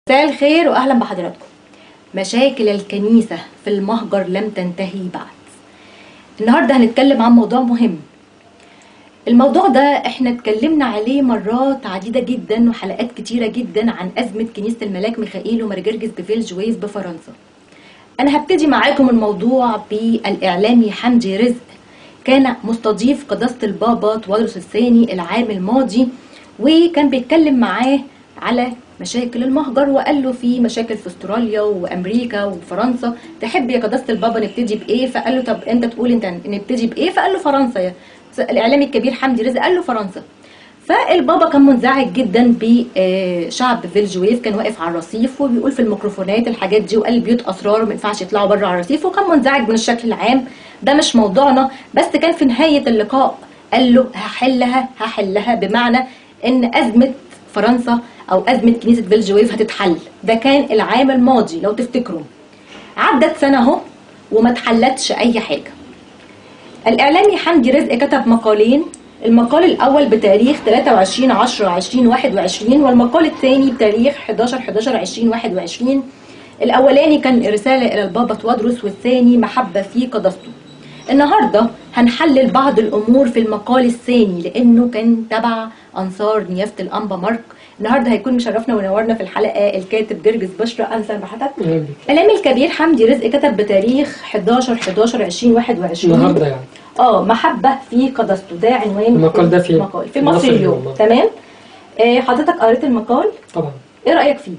مساء الخير واهلا بحضراتكم مشاكل الكنيسه في المهجر لم تنتهي بعد النهارده هنتكلم عن موضوع مهم الموضوع ده احنا اتكلمنا عليه مرات عديده جدا وحلقات كتيره جدا عن ازمه كنيسه الملاك ميخائيل ومارجرجس بفيل جويس بفرنسا انا هبتدي معاكم الموضوع بالاعلامي حمدي رزق كان مستضيف قداسه البابا توادرس الثاني العام الماضي وكان بيتكلم معاه على مشاكل المهجر وقال له في مشاكل في استراليا وامريكا وفرنسا تحب يا قداسه البابا نبتدي بايه فقال له طب انت تقول انت نبتدي بايه فقال له فرنسا يا الاعلامي الكبير حمدي رزق قال له فرنسا فالبابا كان منزعج جدا بشعب فيلجويف كان واقف على الرصيف وبيقول في الميكروفونات الحاجات دي وقال بيوت اسرار وما ينفعش يطلعوا بره على الرصيف وكان منزعج من الشكل العام ده مش موضوعنا بس كان في نهايه اللقاء قال له هحلها هحلها بمعنى ان ازمه فرنسا او ازمه كنيسه فيلجويف هتتحل ده كان العام الماضي لو تفتكروا عدت سنه اهو وما اتحلتش اي حاجه الاعلامي حمدي رزق كتب مقالين المقال الاول بتاريخ 23 10 2021 والمقال الثاني بتاريخ 11 11 2021 الاولاني كان رساله الى البابا توادرس والثاني محبه في قداسته النهارده هنحلل بعض الامور في المقال الثاني لانه كان تبع انصار نيافه الانبا مارك النهارده هيكون مشرفنا ونورنا في الحلقه الكاتب جرجس بشرى انسان بحضرتك الاعلامي الكبير حمدي رزق كتب بتاريخ 11 11 2021 النهارده يعني اه محبه في قداسته ده عنوان المقال ده فين؟ مقال في مصر اليوم تمام آه حضرتك قريت المقال طبعا ايه رايك فيه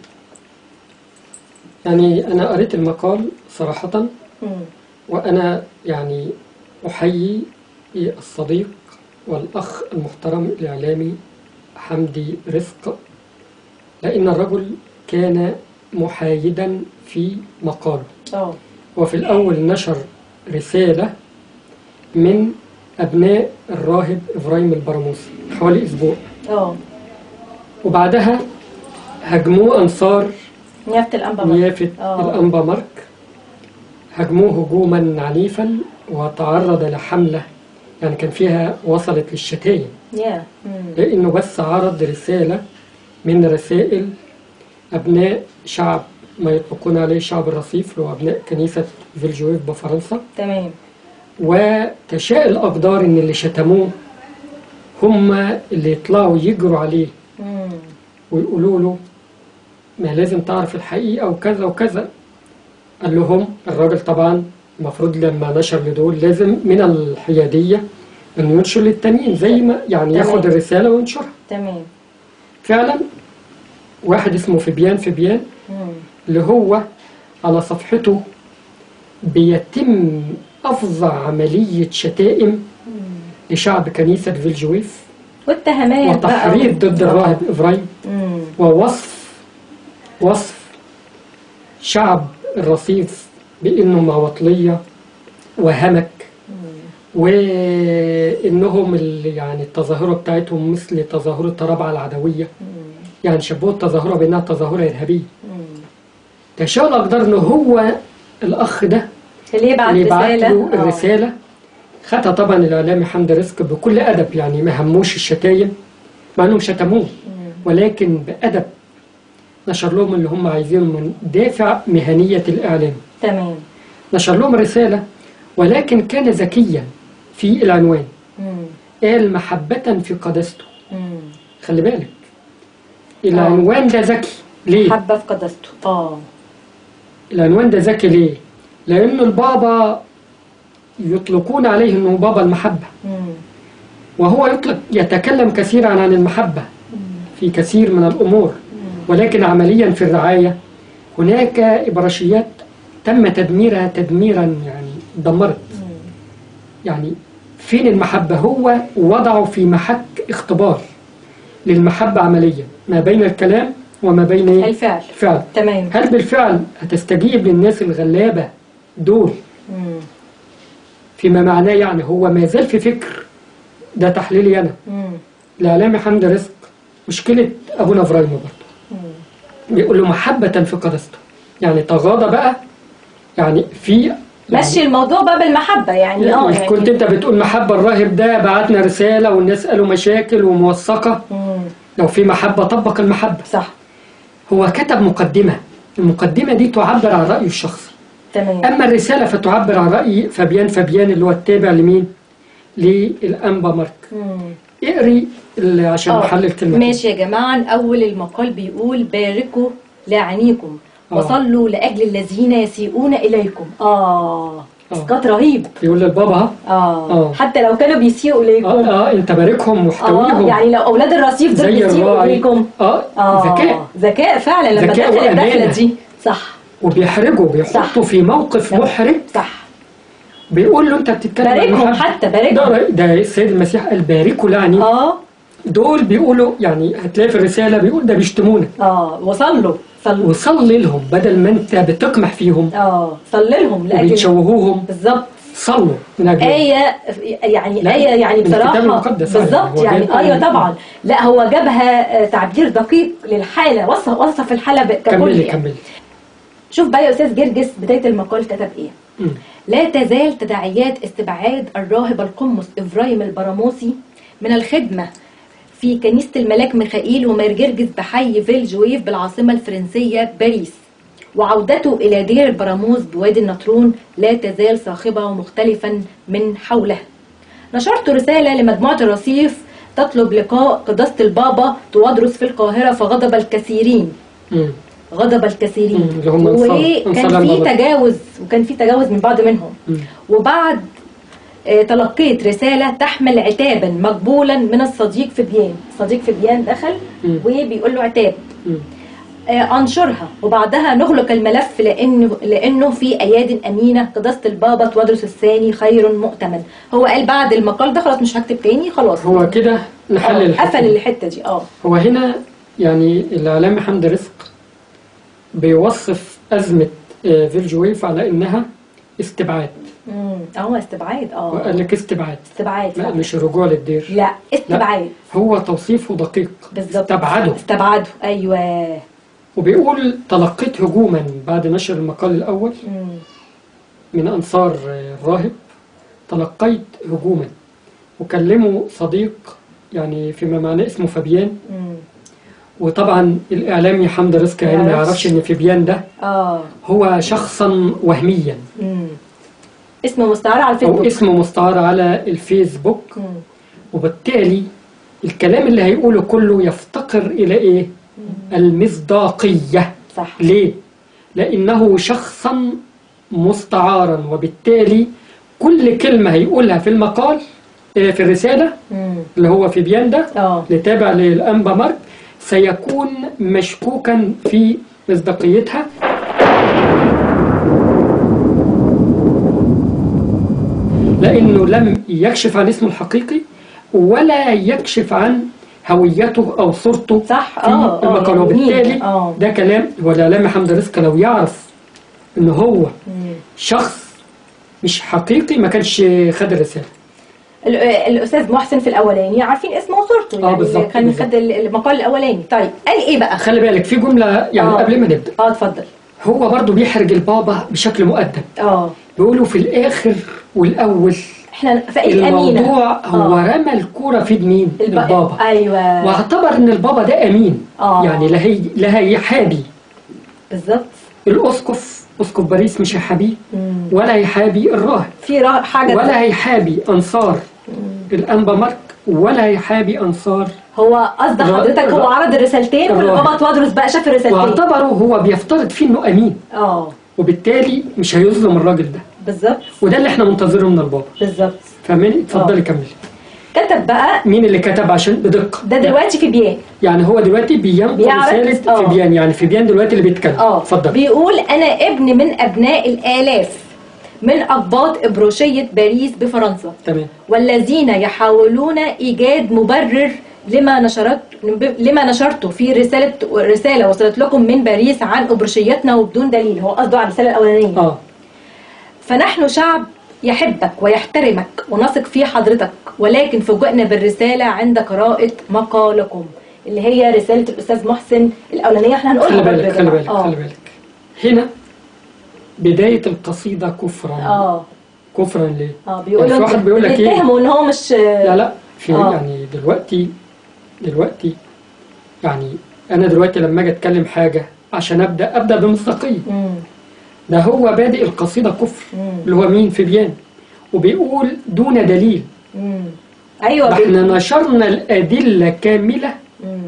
يعني انا قريت المقال صراحه مم. وانا يعني احيي الصديق والاخ المحترم الاعلامي حمدي رزق لان الرجل كان محايدا في مقاله اه وفي الاول نشر رساله من ابناء الراهب ابراهيم البراموسي حوالي اسبوع اه وبعدها هجموه انصار نيافه الانبا مارك. نيافة آه. الأنبا مارك هجموه هجوما عنيفا وتعرض لحملة يعني كان فيها وصلت للشتايم يا مم. لأنه بس عرض رسالة من رسائل أبناء شعب ما يطلقون عليه شعب الرصيف اللي هو أبناء كنيسة فيلجويف بفرنسا تمام وتشاء الأقدار إن اللي شتموه هم اللي يطلعوا يجروا عليه مم. ويقولوا له ما لازم تعرف الحقيقة وكذا وكذا قال لهم الراجل طبعا المفروض لما نشر لدول لازم من الحيادية انه ينشر للتانيين زي ما يعني تمام. ياخد الرسالة وينشرها تمام فعلا واحد اسمه فبيان فبيان مم. اللي هو على صفحته بيتم أفظع عملية شتائم مم. لشعب كنيسة فيلجويف والتهمات بقى وتحريض ضد آه. الراهب إبراهيم مم. ووصف وصف شعب الرصيف بانه معوطليه وهمك وانهم اللي يعني التظاهره بتاعتهم مثل تظاهره رابعه العدويه مم. يعني شبهوا التظاهره بانها تظاهره ارهابيه مم. تشاء الاقدار ان هو الاخ ده اللي يبعت اللي بعت رساله له آه. الرساله خدها طبعا الاعلامي حمدي رزق بكل ادب يعني ما هموش الشتايم مع انهم شتموه مم. ولكن بأدب نشر لهم اللي هم عايزينه من دافع مهنية الإعلام تمام نشر لهم رسالة ولكن كان ذكيا في العنوان مم. قال محبة في قداسته مم. خلي بالك العنوان ده ذكي ليه؟ حبه في قداسته اه العنوان ده ذكي ليه؟ لأن البابا يطلقون عليه أنه بابا المحبة مم. وهو يطلق يتكلم كثيرا عن المحبة مم. في كثير من الأمور ولكن عمليا في الرعاية هناك إبراشيات تم تدميرها تدميرا يعني دمرت مم. يعني فين المحبة هو وضعه في محك اختبار للمحبة عمليا ما بين الكلام وما بين إيه؟ الفعل الفعل تمام هل بالفعل هتستجيب للناس الغلابة دول مم. فيما معناه يعني هو ما زال في فكر ده تحليلي أنا مم. الإعلامي حمدي رزق مشكلة أبونا إبراهيم برضه مم. بيقول له محبة في قدسته يعني تغاضى بقى يعني في مشي الموضوع بقى بالمحبه يعني اه مش يعني كنت انت بتقول محبة الراهب ده بعتنا رسالة والناس قالوا مشاكل وموثقة مم. لو في محبة طبق المحبة صح هو كتب مقدمة المقدمة دي تعبر عن رأيه الشخصي تمام أما الرسالة فتعبر عن رأي فابيان فابيان اللي هو التابع لمين؟ للأنبا مارك مم. اقري ال- عشان آه، نحلل كلمة ماشي يا جماعة أول المقال بيقول باركوا لعينيكم آه. وصلوا لأجل الذين يسيئون إليكم آه آه. إسقاط رهيب يقول للبابا ها آه. آه. حتى لو كانوا بيسيئوا إليكم آه, آه أنت باركهم آه واحتويهم يعني لو أولاد الرصيف دول زي بيسيئوا الراعي إليكم آه, آه ذكاء ذكاء فعلا لما ذكاء دخل الدخلة وأمانة. دي صح وبيحرجوا بيحطوا في موقف صح. محرج صح بيقول له أنت بتتكلم عن باركهم محب. حتى باركهم ده, ده السيد المسيح قال باركوا لعني آه دول بيقولوا يعني هتلاقي في الرسالة بيقول ده بيشتمونا آه وصلوا صلوا وصلي لهم بدل ما انت بتقمح فيهم آه صلي لهم لأجل وبتشوهوهم بالظبط صلوا من اجل آية يعني لا، آية يعني من الكتاب بصراحة المقدس يعني، بالظبط هو يعني جايب أيوة آية. طبعا لا هو جابها آه، تعبير دقيق للحالة وصف وصف الحالة ب- ككل كملي يعني. كملي شوف بقى يا أستاذ جرجس بداية المقال كتب إيه مم. لا تزال تداعيات استبعاد الراهب القمص إبراهيم البراموسي من الخدمة في كنيسة الملاك ميخائيل ومرجرجس بحي فيل جويف بالعاصمة الفرنسية باريس وعودته إلى دير البراموس بوادي النطرون لا تزال صاخبة ومختلفا من حوله نشرت رسالة لمجموعة الرصيف تطلب لقاء قداسة البابا توادرس في القاهرة فغضب الكثيرين مم. غضب الكثيرين مم، اللي هم أنصار- وكان أنصار في البابا. تجاوز وكان في تجاوز من بعض منهم مم. وبعد آه، تلقيت رسالة تحمل عتابا مقبولا من الصديق فبيان صديق فبيان دخل مم. وبيقول له عتاب مم. آه، انشرها وبعدها نغلق الملف لانه لانه في اياد امينه قداسه البابا توادرس الثاني خير مؤتمن هو قال بعد المقال ده خلاص مش هكتب تاني خلاص هو كده نحلل آه، الحتة قفل دي. الحته دي اه هو هنا يعني الإعلامي حمدي رزق بيوصف أزمة آه، فيلجويف على إنها استبعاد امم اه استبعاد اه وقال لك استبعاد استبعاد لا فعلا. مش رجوع للدير لا استبعاد هو توصيفه دقيق بالظبط استبعده استبعده ايوه وبيقول تلقيت هجوما بعد نشر المقال الأول مم. من أنصار آه، الراهب تلقيت هجوما وكلمه صديق يعني فيما معناه اسمه فابيان مم. وطبعا الإعلامي حمدي رزق يعني ما يعرفش. يعرفش إن فابيان ده اه هو شخصا وهميا مم. اسمه مستعار على أو الفيسبوك اسمه مستعار على الفيسبوك مم. وبالتالي الكلام اللي هيقوله كله يفتقر إلى إيه؟ المصداقية صح ليه؟ لأنه شخصا مستعارا وبالتالي كل كلمة هيقولها في المقال آه، في الرسالة مم. اللي هو في بيان ده اه اللي تابع للأنبا مارك سيكون مشكوكا في مصداقيتها لأنه لم يكشف عن اسمه الحقيقي ولا يكشف عن هويته أو صورته صح في اه المقال يعني وبالتالي مين؟ اه ده كلام والإعلامي حمد رزق لو يعرف إن هو مم. شخص مش حقيقي ما كانش خد الرسالة ال- الاستاذ محسن في الاولاني عارفين اسمه وصورته آه، يعني بالظبط، كان بالظبط. خد ال- المقال الاولاني طيب قال ايه بقى خلي بالك في جملة يعني آه. قبل ما نبدأ اه اتفضل هو برضو بيحرج البابا بشكل مؤدب اه بيقولوا في الآخر والأول احنا فائد امينه الموضوع هو آه. رمى الكرة في يد مين؟ الب... البابا ايوه واعتبر ان البابا ده امين آه. يعني لا هي لا هيحابي بالظبط الاسقف اسقف باريس مش هيحابيه مم. ولا هيحابي الراهب في را- حاجه ولا هيحابي انصار الانبا مارك ولا هيحابي انصار هو قصد الرا- حضرتك هو الرا- عرض الرسالتين الراهب. والبابا توادرس بقى شاف الرسالتين واعتبره هو بيفترض فيه انه امين اه وبالتالي مش هيظلم الراجل ده بالظبط وده اللي احنا منتظره من البابا بالظبط فاهماني اتفضلي كملي كتب بقى مين اللي كتب عشان بدقه ده دلوقتي في بيان يعني هو دلوقتي بينقل بيعرض- رساله آه. فبيان يعني فبيان دلوقتي اللي بيتكلم اه اتفضل بيقول انا ابن من ابناء الالاف من اقباط ابروشيه باريس بفرنسا تمام والذين يحاولون ايجاد مبرر لما نشرت لما نشرته في رساله رساله وصلت لكم من باريس عن ابروشيتنا وبدون دليل هو قصده على الرساله الاولانيه اه فنحن شعب يحبك ويحترمك ونثق في حضرتك ولكن فوجئنا بالرسالة عند قراءة مقالكم اللي هي رسالة الأستاذ محسن الأولانية احنا هنقولها خلي برضه بالك يا خلي جماعة. بالك آه. خلي بالك هنا بداية القصيدة كفرا اه كفرا ليه؟ اه بيقولوا يعني في واحد بيقول لك ايه؟ بيتهموا ان هو مش لا لا في آه. يعني دلوقتي دلوقتي يعني انا دلوقتي لما اجي اتكلم حاجه عشان ابدا ابدا بمصداقيه مم. ده هو بادئ القصيده كفر مم. اللي هو مين فيبيان وبيقول دون دليل مم. ايوه ده بي- احنا نشرنا الادله كامله مم.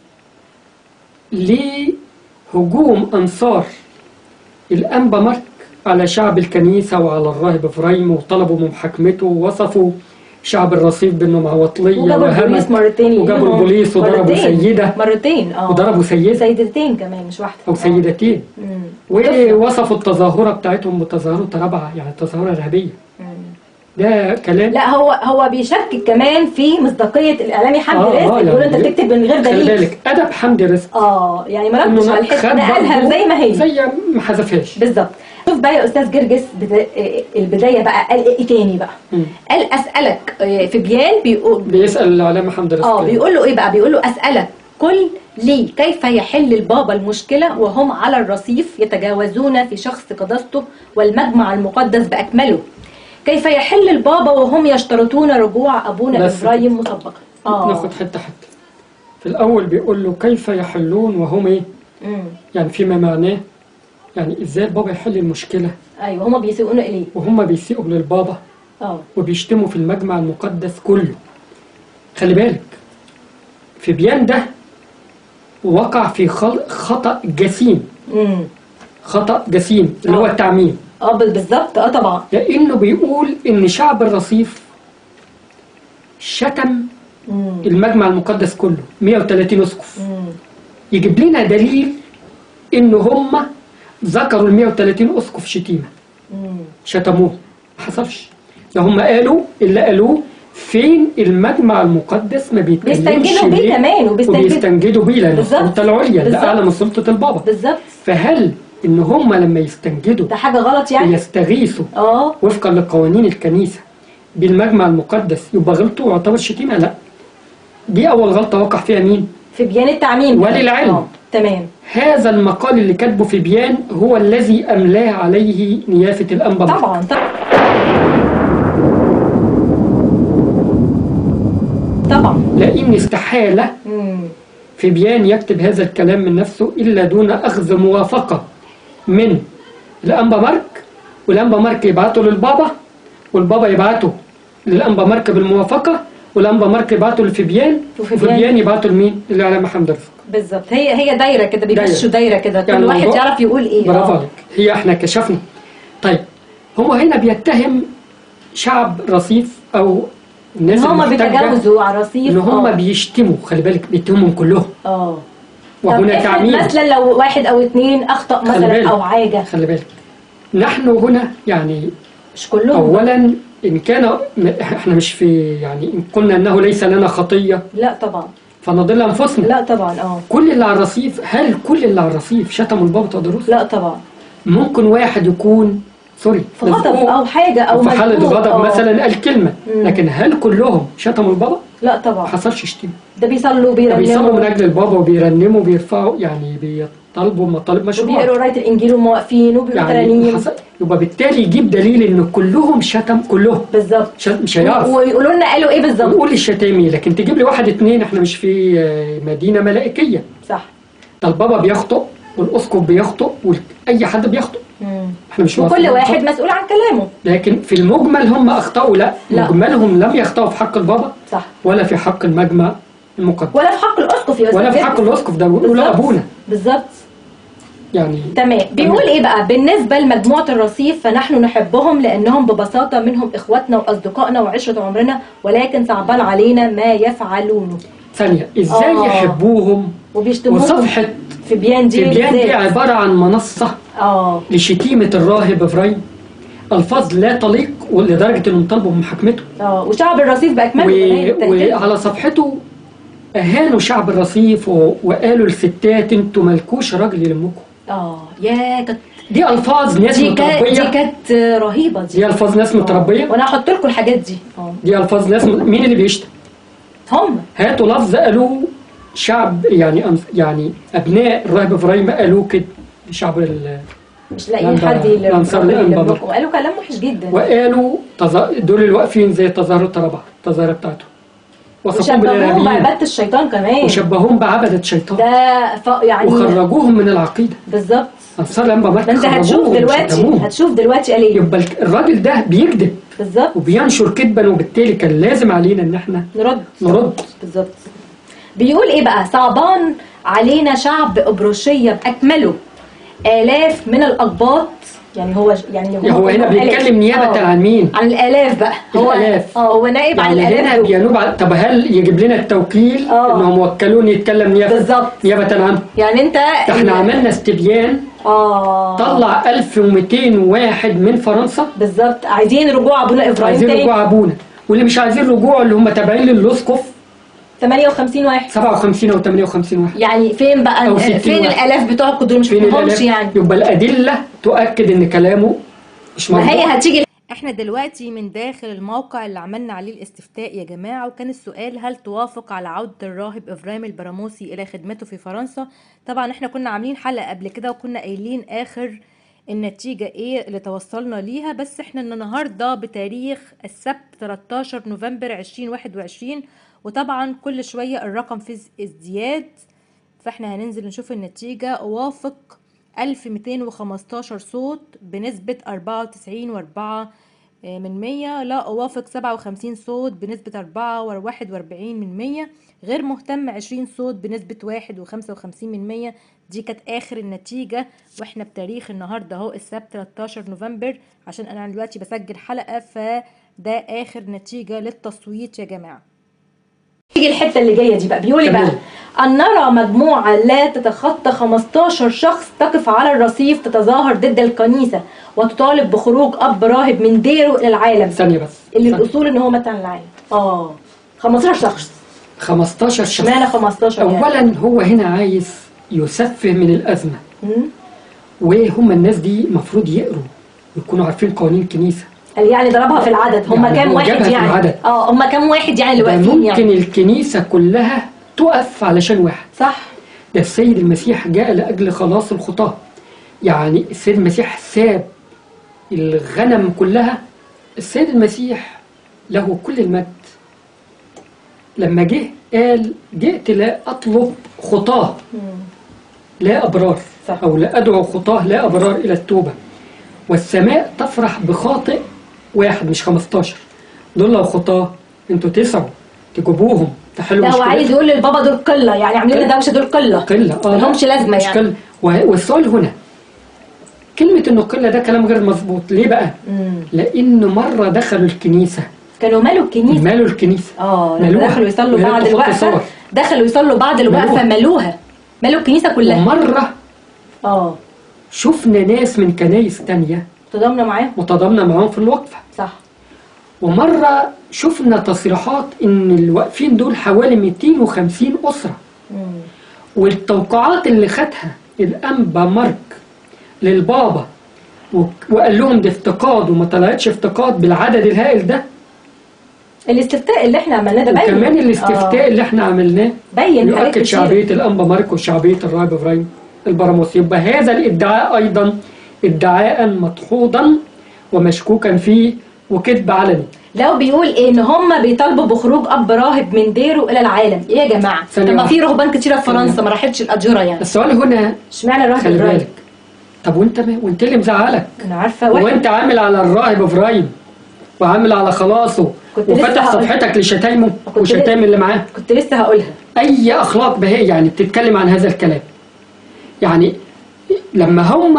لهجوم انصار الانبا مارك على شعب الكنيسه وعلى الراهب افرايم وطلبوا من محاكمته ووصفوا شعب الرصيف بانه معوطليه وجابوا البوليس وهمك مرتين وجابوا يجيبهم. البوليس وضربوا مرتين. سيده مرتين اه وضربوا سيده سيدتين كمان مش واحده او آه. سيدتين مم. ووصفوا التظاهره بتاعتهم بتظاهره رابعه يعني تظاهره ارهابيه مم. ده كلام لا هو هو بيشكك كمان في مصداقيه الاعلامي حمدي آه، رزق آه، بيقول يعني انت بتكتب من غير خلي دليل بالك ادب حمدي رزق اه يعني ما ردش انه على الحته خد نقلها برضه زي ما هي زي ما حذفهاش بالظبط شوف بقى يا استاذ جرجس بدا... البدايه بقى قال ايه تاني بقى مم. قال اسالك آه، في بيان بيقول بيسال العلامه حمدي رزق اه بيقول له ايه بقى بيقول له اسالك كل لي كيف يحل البابا المشكله وهم على الرصيف يتجاوزون في شخص قداسته والمجمع المقدس باكمله كيف يحل البابا وهم يشترطون رجوع ابونا بس. ابراهيم مسبقا ناخد حته حته في الاول بيقول له كيف يحلون وهم ايه مم. يعني فيما معناه يعني ازاي البابا يحل المشكله ايوه هما بيسيئون اليه وهم بيسيئوا للبابا اه وبيشتموا في المجمع المقدس كله خلي بالك في بيان ده وقع في خل- خطأ جسيم امم خطأ جسيم اللي هو آه. التعميم اه بال- بالظبط اه طبعا لأنه بيقول إن شعب الرصيف شتم امم المجمع المقدس كله 130 أسقف امم يجيب لنا دليل إن هم ذكروا ال 130 أسقف شتيمة امم شتموه ما حصلش ده هم قالوا اللي قالوه فين المجمع المقدس ما بيتكلمش بيستنجدوا بيه ليه؟ كمان وبيستنجدوا وبيستنجدوا بيه لأن بالظبط. السلطة العليا اللي بالظبط. أعلى من سلطة البابا بالظبط فهل إن هم لما يستنجدوا ده حاجه غلط يعني ويستغيثوا اه وفقا لقوانين الكنيسة بالمجمع المقدس يبقى غلطوا ويعتبر شتيمة لا دي أول غلطة وقع فيها مين؟ في بيان التعميم وللعلم. اه تمام هذا المقال اللي كاتبه في بيان هو الذي أملاه عليه نيافة الأنبا مارك. طبعا طبعا طبعا لأن استحالة امم في بيان يكتب هذا الكلام من نفسه إلا دون أخذ موافقة من الأنبا مارك والأنبا مارك يبعته للبابا والبابا يبعته للأنبا مارك بالموافقة والأنبا مارك يبعته لفبيان وفبيان- وفبيان يبعته لمين؟ الإعلام محمد رزق بالظبط هي هي دايره كده دايرة. بيمشوا دايره كده كل يعني واحد الموضوع- يعرف يقول ايه برافو آه. عليك هي احنا كشفنا طيب هو هنا بيتهم شعب رصيف أو ان الناس هم المحتجة بيتجاوزوا على الرصيف إن هم آه. بيشتموا خلي بالك بيتهمهم كلهم اه طب وهنا افرض تعميم مثلا لو واحد او اتنين اخطا خلي مثلا بالك. او حاجه خلي بالك نحن هنا يعني مش كلهم اولا ان كان احنا مش في يعني ان قلنا انه ليس لنا خطيه لا طبعا فنضل انفسنا لا طبعا اه كل اللي على الرصيف هل كل اللي على الرصيف شتموا البابا تدرس لا طبعا ممكن واحد يكون سوري في غضب مزقوق او حاجه او في حاله مزقوق، غضب آه. مثلا قال كلمه مم. لكن هل كلهم شتموا البابا؟ لا ما طبعا حصلش شتيمه ده بيصلوا ده بيصلوا من بيرنموا اجل البابا وبيرنموا وبيرفعوا يعني بيطالبوا مطالب مشروعه وبيقروا قرايه الانجيل ومواقفين وبيقولوا يعني ترانيم حصل يبقى بالتالي يجيب دليل ان كلهم شتم كلهم بالظبط ش- مش هيعرف ويقولوا لنا قالوا ايه بالظبط نقول الشتامي لكن تجيب لي واحد اتنين احنا مش في آه، مدينة ملائكية صح ده البابا بيخطئ والاسقف بيخطئ واي حد بيخطئ مم. احنا مش وكل موافقين واحد بالخطأ. مسؤول عن كلامه لكن في المجمل هم اخطأوا لا, لا. مجملهم لم يخطئوا في حق البابا صح ولا في حق المجمع المقدس ولا في حق الاسقف يا استاذ ولا في جد. حق الاسقف ده بيقولوا لا بالظبط. ابونا بالظبط يعني تمام بيقول ايه بقى بالنسبه لمجموعه الرصيف فنحن نحبهم لانهم ببساطه منهم اخواتنا واصدقائنا وعشره عمرنا ولكن صعبان علينا ما يفعلونه ثانية ازاي آه. يحبوهم وبيشتموهم وصفحة في بيان دي في بيان دي بالذات. عبارة عن منصة اه لشتيمة الراهب افرايم الفاظ لا تليق لدرجة انهم طلبوا بمحاكمته اه وشعب الرصيف باكمله ولاية و... التهديد. وعلى صفحته اهانوا شعب الرصيف و... وقالوا للستات انتوا مالكوش راجل يلمكم اه يا كانت دي الفاظ ناس دي كانت دي متربيه كانت رهيبه دي دي الفاظ ناس متربيه وانا هحط لكم الحاجات دي اه دي الفاظ ناس م... مين اللي بيشتم هم هاتوا لفظ قالوه شعب يعني أمس... يعني ابناء الراهب ابراهيم قالوه كده شعب ال... مش لاقيين لمبا- حد لانصار يلم- الأنبا يلمكم. برضه. قالوا كلام وحش جدا وقالوا تظ... دول اللي واقفين زي تظاهر الطلبه التظاهره بتاعته وصفوهم وشبهوهم بالارهابيين بعباده الشيطان كمان وشبهوهم بعبده شيطان ده ف... يعني وخرجوهم من العقيده بالظبط انصار الانبا مارك ده انت هتشوف خرجوهم دلوقتي وشتموهم. هتشوف دلوقتي قال ايه يبقى الك- الراجل ده بيكذب بالظبط وبينشر كذبا وبالتالي كان لازم علينا ان احنا نرد نرد بالظبط بيقول ايه بقى صعبان علينا شعب ابروشيه باكمله الاف من الاقباط يعني هو يعني يعني هو هنا هم آلاف. بيتكلم نيابه آه. عن مين؟ عن الالاف بقى هو الآلاف. اه هو نائب عن يعني هنا الالاف دول. بينوب على طب هل يجيب لنا التوكيل آه. انهم وكلون يتكلم نيابه بالظبط. نيابه عنه يعني انت ده احنا عملنا استبيان اه طلع 1200 واحد من فرنسا بالظبط عايزين رجوع ابونا ابراهيم عايزين تاني رجوع ابونا واللي مش عايزين رجوع اللي هم تابعين للاسقف 58 واحد 57 او 58 واحد يعني فين بقى أو 60 فين واحد. الالاف بتوعكم دول مش فين فيهمش الآلاف؟ يعني يبقى الادله تؤكد ان كلامه مش ما هي مظبوط هتيجي احنا دلوقتي من داخل الموقع اللي عملنا عليه الاستفتاء يا جماعة وكان السؤال هل توافق على عودة الراهب افرايم البراموسي الى خدمته في فرنسا طبعا احنا كنا عاملين حلقة قبل كده وكنا قايلين اخر النتيجة ايه اللي توصلنا ليها بس احنا النهاردة بتاريخ السبت 13 نوفمبر 2021 وطبعا كل شوية الرقم في ازدياد فاحنا هننزل نشوف النتيجة وافق 1215 صوت بنسبة 94 وأربعة من مية لا أوافق 57 صوت بنسبة 4 وواحد وأربعين من مية غير مهتم 20 صوت بنسبة واحد وخمسة وخمسين من مية دي كانت آخر النتيجة واحنا بتاريخ النهاردة اهو السبت 13 نوفمبر عشان أنا دلوقتي بسجل حلقة فده آخر نتيجة للتصويت يا جماعة تيجي الحته اللي جايه دي بقى بيقول إيه بقى تمام. ان نرى مجموعه لا تتخطى 15 شخص تقف على الرصيف تتظاهر ضد الكنيسه وتطالب بخروج اب راهب من ديره الى العالم ثانيه بس اللي ثانية. الاصول ان هو مات عن العالم اه 15 شخص 15 شخص اشمعنى 15 يعني اولا هو هنا عايز يسفه من الازمه مم. وهم الناس دي المفروض يقروا ويكونوا عارفين قوانين الكنيسه قال يعني ضربها في العدد هم يعني كام هو واحد جابها في يعني العدد. اه هم كام واحد يعني اللي ده واقفين ممكن يعني الكنيسه كلها تقف علشان واحد صح ده السيد المسيح جاء لاجل خلاص الخطاه يعني السيد المسيح ساب الغنم كلها السيد المسيح له كل المجد لما جه قال جئت لا اطلب خطاه مم. لا أبرار صح. أو لا أدعو خطاه لا أبرار إلى التوبة والسماء تفرح بخاطئ واحد مش 15 دول لو خطاه انتوا تسعوا تجيبوهم تحلوا ده هو مشكلتهم. عايز يقول للبابا دول قله يعني عاملين لنا دوشه دول قله قلة اه ملهمش لا، لازمة مش يعني. قلة و- والسؤال هنا كلمة إنه قلة ده كلام غير مظبوط ليه بقى؟ مم. لأن مرة دخلوا الكنيسة كانوا مالوا الكنيسه مالوا الكنيسة اه لما ملوها. دخلوا يصلوا وهي بعد بتحط الوقفه صور. دخلوا يصلوا بعد الوقفه ملوها. ملوها ملوا الكنيسه كلها ومرة اه شفنا ناس من كنايس تانية تضامنا معاهم وتضامنا معاهم في الوقفة صح ومرة شفنا تصريحات إن الواقفين دول حوالي 250 أسرة مم. والتوقعات اللي خدها الأنبا مارك للبابا و- وقال لهم ده افتقاد وما طلعتش افتقاد بالعدد الهائل ده الاستفتاء اللي احنا عملناه ده باين وكمان الاستفتاء اللي احنا عملناه آه. باين حاجات يؤكد كتير شعبية الأنبا مارك وشعبية الراهب إبراهيم البراموس يبقى هذا الادعاء أيضا ادعاء مدحوضا ومشكوكا فيه وكذب علني لو بيقول ايه ان هم بيطالبوا بخروج اب راهب من ديره الى العالم ايه يا جماعه ثانية طب ما واحدة. في رهبان كتيره في فرنسا ثانية. ما راحتش الاجره يعني السؤال هنا اشمعنى الراهب خلي ابراهيم بالك طب وانت ما وانت اللي مزعلك انا عارفه واحد وانت عامل على الراهب ابراهيم وعامل على خلاصه كنت لسه وفتح هقول- صفحتك لشتايمه كنت وشتايم اللي معاه كنت لسه هقولها اي اخلاق بهائي يعني بتتكلم عن هذا الكلام يعني لما هم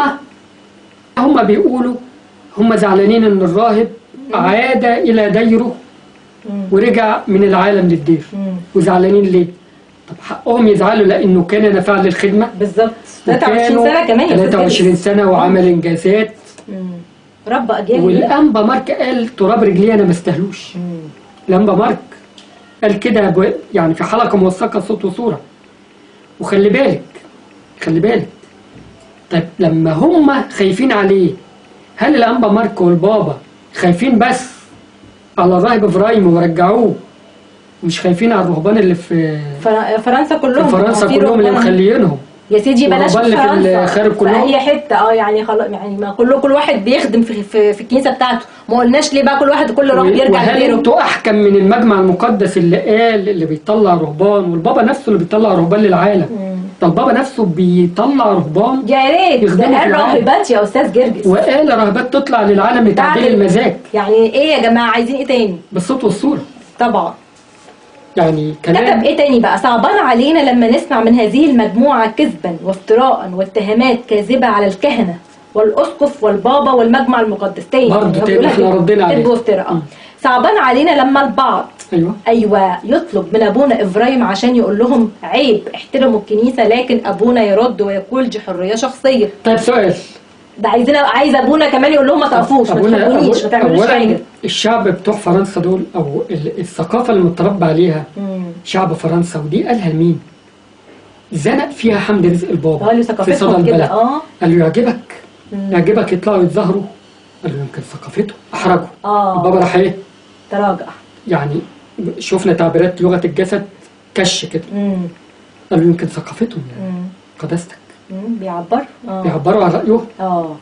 هم بيقولوا هم زعلانين ان الراهب عاد الى ديره مم. ورجع من العالم للدير مم. وزعلانين ليه طب حقهم يزعلوا لانه كان نفع للخدمه بالظبط 23 وكانوا سنه كمان يا أستاذ 23 إدريس. سنه وعمل انجازات مم. رب اجيال والانبا مارك قال تراب رجلي انا ما استاهلوش مم. الانبا مارك قال كده ب- يعني في حلقه موثقه صوت وصوره وخلي بالك خلي بالك طيب لما هم خايفين عليه هل الانبا مارك والبابا خايفين بس على الراهب ابراهيم ورجعوه مش خايفين على الرهبان اللي في فر- فرنسا في كلهم فرنسا في كلهم اللي رهبان. مخليينهم يا سيدي بلاش والرهبان في اللي في فرنسا الخارج في كلهم؟ اي حته اه يعني خلاص يعني ما كله كل واحد بيخدم في, في, في الكنيسه بتاعته ما قلناش ليه بقى كل واحد كل راح يرجع وهل لغيره انتوا احكم من المجمع المقدس اللي قال اللي بيطلع رهبان والبابا نفسه اللي بيطلع رهبان للعالم ده البابا نفسه بيطلع رهبان يا ريت ده يخدموا في قال العالم. راهبات يا استاذ جرجس وقال راهبات تطلع للعالم لتعديل تعدل. المزاج يعني ايه يا جماعه عايزين ايه تاني بالصوت والصوره طبعا يعني كتب كلام ايه تاني بقى صعبان علينا لما نسمع من هذه المجموعة كذبا وافتراء واتهامات كاذبة على الكهنة والأسقف والبابا والمجمع المقدس تاني برضه يعني تاني بيقولها احنا كده. ردينا عليه. كذب وافتراء مم. صعبان علينا لما البعض ايوه ايوه يطلب من ابونا ابراهيم عشان يقول لهم عيب احترموا الكنيسه لكن ابونا يرد ويقول دي حريه شخصيه طيب سؤال ده عايزين عايز ابونا كمان يقول لهم ما تقفوش ما أبونا- تحبونيش ما تعملوش أولاً حاجه الشعب بتوع فرنسا دول او ال- الثقافه اللي متربى عليها مم. شعب فرنسا ودي قالها لمين؟ زنق فيها حمد رزق البابا قالوا في صدى ثقافتهم كده البلد اه قال له يعجبك مم. يعجبك يطلعوا يتظاهروا قال له يمكن ثقافته احرجوا اه البابا راح ايه؟ تراجع يعني شفنا تعبيرات لغه الجسد كش كده مم. قال له يمكن ثقافتهم يعني مم. قداستك مم. بيعبر اه بيعبروا عن رايه اه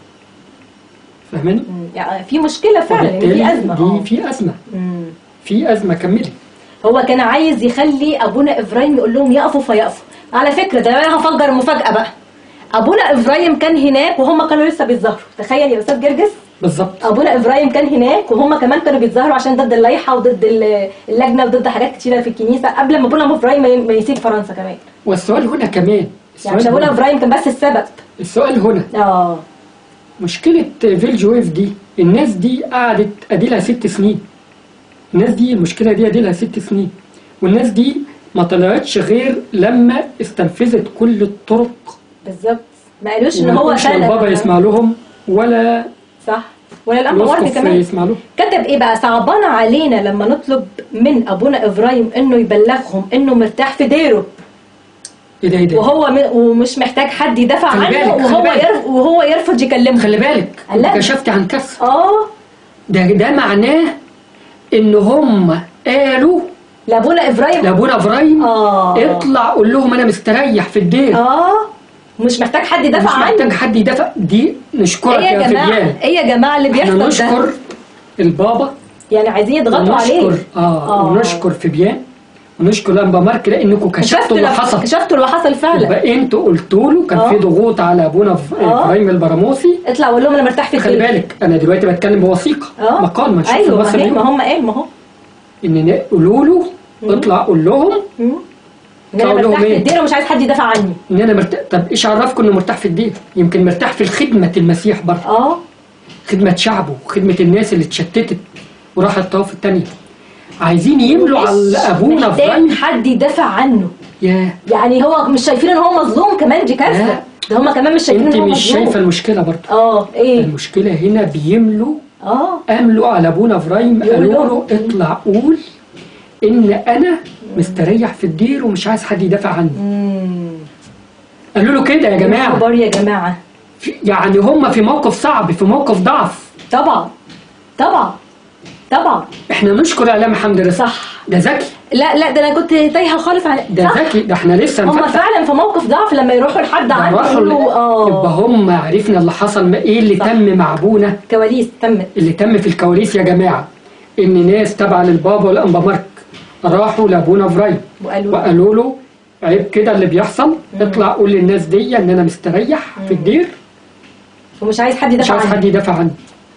فاهماني؟ مم. يعني في مشكله فعلا يعني وبالتالي في ازمه دي اه في ازمه مم. في ازمه كملي هو كان عايز يخلي ابونا ابراهيم يقول لهم يقفوا فيقفوا على فكره ده انا هفجر مفاجاه بقى ابونا ابراهيم كان هناك وهم كانوا لسه بيتظاهروا تخيل يا استاذ جرجس بالظبط ابونا ابراهيم كان هناك وهم كمان كانوا بيتظاهروا عشان ضد اللائحه وضد ال- اللجنه وضد حاجات كتيره في الكنيسه قبل ما ابونا ابراهيم ما ي- ما يسيب فرنسا كمان والسؤال هنا كمان يعني السؤال, مش ابونا هنا. ابراهيم كان بس السبب السؤال هنا اه مشكلة فيلجويف دي الناس دي قعدت اديلها ست سنين الناس دي المشكلة دي اديلها ست سنين والناس دي ما طلعتش غير لما استنفذت كل الطرق بالظبط ما قالوش ان وما هو يكونش لا سنة البابا كمان. يسمع لهم ولا صح ولا الاب ورد الاسقف كمان يسمع لهم كتب ايه بقى صعبان علينا لما نطلب من ابونا ابراهيم انه يبلغهم انه مرتاح في ديره ايه ده ايه ده وهو م... ومش محتاج حد يدافع خلي عنه بالك، خلي وهو بالك. يرف... وهو يرفض يكلمه خلي بالك لا. كشفت عن كسر اه ده ده معناه ان هم قالوا لابونا ابراهيم لابونا ابراهيم اه اطلع قول لهم انا مستريح في الدير اه مش محتاج حد مش يدافع محتاج عنه حد يدافع دي نشكرك ايه يا يا جماعه فديان ايه يا جماعه اللي احنا بيحصل ده نشكر البابا يعني عايزين يضغطوا عليه ونشكر اه, آه. ونشكر فبيان ونشكر لمبا مارك لانكم كشفتوا كشفتوا اللي لو- حصل كشفتوا اللي حصل فعلا يبقى انتوا قلتوا له كان آه. في ضغوط على ابونا ف- آه. ابراهيم البراموسي اطلع وقول لهم انا مرتاح في خلي الدين بالك انا دلوقتي بتكلم بوثيقه اه مقال منشور في ايوه ما, المصري هي ما اليوم هم قال ما هو ان قولوا له اطلع قول لهم مم. ان انا أقول لهم مرتاح في إيه؟ الدين ومش عايز حد يدافع عني ان انا مرتاح طب ايش عرفكم انه مرتاح في الدين يمكن مرتاح في خدمه المسيح برضه اه خدمه شعبه خدمه الناس اللي اتشتتت وراحت الطواف الثانيه عايزين يملوا على ابونا محتاج ابراهيم حد يدافع عنه يا يعني هو مش شايفين ان هو مظلوم كمان دي لا. كارثه ده هم كمان مش شايفين انت ان هو مش مظلوم شايفه المشكله برضه اه ايه المشكله هنا بيملوا اه املوا على ابونا ابراهيم يقول قالوا له لهم. اطلع قول ان انا مستريح في الدير ومش عايز حد يدافع عني امم قالوا له كده يا جماعه كبار يا جماعه في- يعني هم في موقف صعب في موقف ضعف طبعا طبعا طبعا احنا نشكر اعلام حمد رزق صح ده ذكي لا لا ده انا كنت تايهه خالص عن ده صح ذكي ده احنا لسه هم نفتح فعلا في موقف ضعف لما يروحوا لحد ده عنده راحوا يقولوا ل- يبقى اه هم عرفنا اللي حصل ما ايه اللي صح. تم مع ابونا كواليس تمت اللي تم في الكواليس يا جماعه ان ناس تابعه للبابا والانبا مارك راحوا لابونا ابراهيم وقالوا وقالوا له عيب كده اللي بيحصل اطلع قول للناس دي ان انا مستريح في الدير ومش عايز حد مش يدافع عايز عنه حد يدافع عني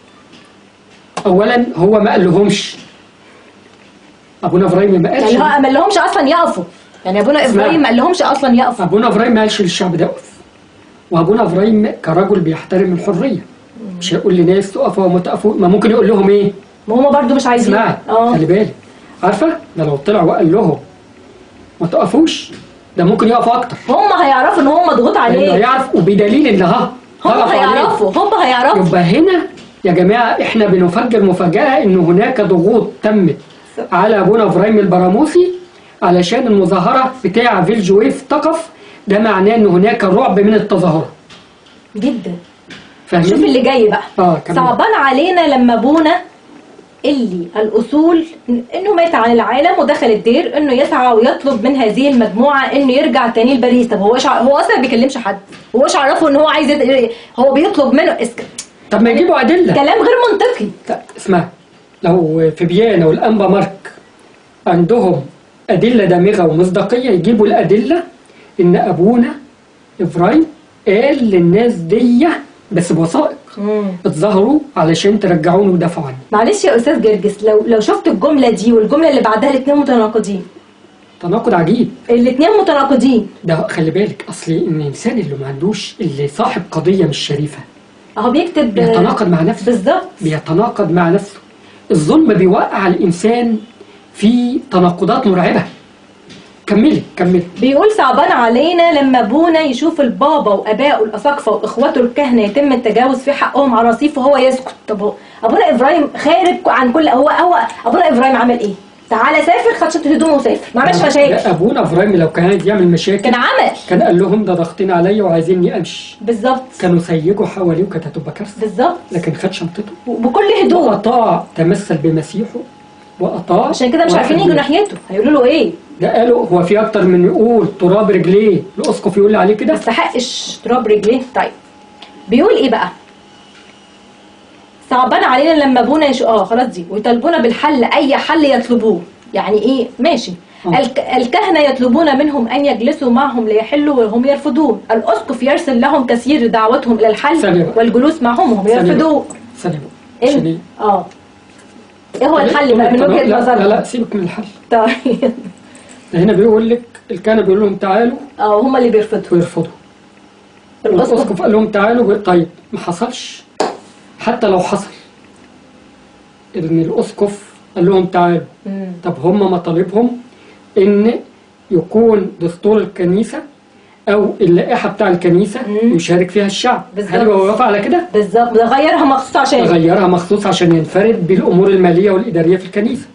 اولا هو ما قال لهمش ابونا ابراهيم ما قالش يعني هو ما لهمش اصلا يقفوا يعني ابونا اسمع. ابراهيم ما لهمش اصلا يقفوا ابونا ابراهيم ما قالش للشعب ده اقف وابونا ابراهيم كرجل بيحترم الحريه مش هيقول لناس تقفوا وما تقفوا ما ممكن يقول لهم ايه ما هم برضو مش عايزين اسمعي اه خلي بالك عارفه ده لو طلع وقال لهم ما تقفوش ده ممكن يقفوا اكتر هم هيعرفوا ان هو مضغوط لانه عليه هيعرف وبدليل ان ها هم ضغطوا عليه. هيعرفوا هم هيعرفوا يبقى هنا يا جماعه احنا بنفجر مفاجاه ان هناك ضغوط تمت على ابونا ابراهيم البراموسي علشان المظاهره بتاع فيلجويف تقف ده معناه ان هناك رعب من التظاهره جدا فاهمين شوف اللي جاي بقى اه كمان صعبان علينا لما ابونا اللي الاصول انه مات عن العالم ودخل الدير انه يسعى ويطلب من هذه المجموعه انه يرجع تاني لباريس طب هو ع... هو اصلا ما بيكلمش حد هو ايش عرفه ان هو عايز يت... هو بيطلب منه اسك... طب ما يجيبوا ادله كلام غير منطقي طب اسمع لو في فيينا والانبا مارك عندهم ادله دامغه ومصداقيه يجيبوا الادله ان ابونا ابراهيم قال للناس دي بس بوثائق اتظاهروا علشان ترجعوني ودافعوا عني معلش يا استاذ جرجس لو لو شفت الجمله دي والجمله اللي بعدها الاثنين متناقضين تناقض عجيب الاثنين متناقضين ده خلي بالك اصل ان الانسان اللي ما عندوش اللي صاحب قضيه مش شريفه اهو بيكتب بيتناقض مع نفسه بالظبط بيتناقض مع نفسه الظلم بيوقع الانسان في تناقضات مرعبه كملي كملي بيقول صعبان علينا لما ابونا يشوف البابا وابائه الاساقفه واخواته الكهنه يتم التجاوز في حقهم على رصيف وهو يسكت طب هو ابونا ابراهيم خارج عن كل هو هو ابونا ابراهيم عمل ايه؟ تعالى سافر خد شنطه هدومه وسافر ما عملش ده مشاكل ابونا ابراهيم لو كان عايز يعمل مشاكل كان عمل كان قال لهم ده ضاغطين عليا وعايزيني امشي بالظبط كانوا سيجوا حواليه وكانت هتبقى كارثه بالظبط لكن خد شنطته وبكل هدوء واطاع تمثل بمسيحه واطاع عشان كده مش عارفين واحد يجوا ناحيته هيقولوا له ايه؟ ده قالوا هو في اكتر من يقول تراب رجليه الاسقف يقول عليه ما كده استحقش تراب رجليه طيب بيقول ايه بقى صعبان علينا لما ابونا يش... اه خلاص دي ويطالبونا بالحل اي حل يطلبوه يعني ايه ماشي آه. الك... الكهنه يطلبون منهم ان يجلسوا معهم ليحلوا وهم يرفضون الاسقف يرسل لهم كثير دعوتهم الى الحل ثانية بقى. والجلوس معهم وهم ثانية بقى. يرفضون ثانيه بقى عشان إيه؟ ايه اه ايه هو الحل بقى من لا وجهه لا, نظرك لا لا سيبك من الحل طيب ده هنا بيقول لك الكهنه بيقول لهم تعالوا اه هم اللي بيرفضوا ويرفضوا الاسقف الاسقف قال لهم تعالوا بي- طيب ما حصلش حتى لو حصل ان الاسقف قال لهم تعالوا مم. طب هم مطالبهم ان يكون دستور الكنيسه او اللائحه بتاع الكنيسه مم. يشارك فيها الشعب بالظبط. هل هو وافق على كده؟ بالظبط ده غيرها مخصوص عشان غيرها مخصوص عشان ينفرد بالامور الماليه والاداريه في الكنيسه.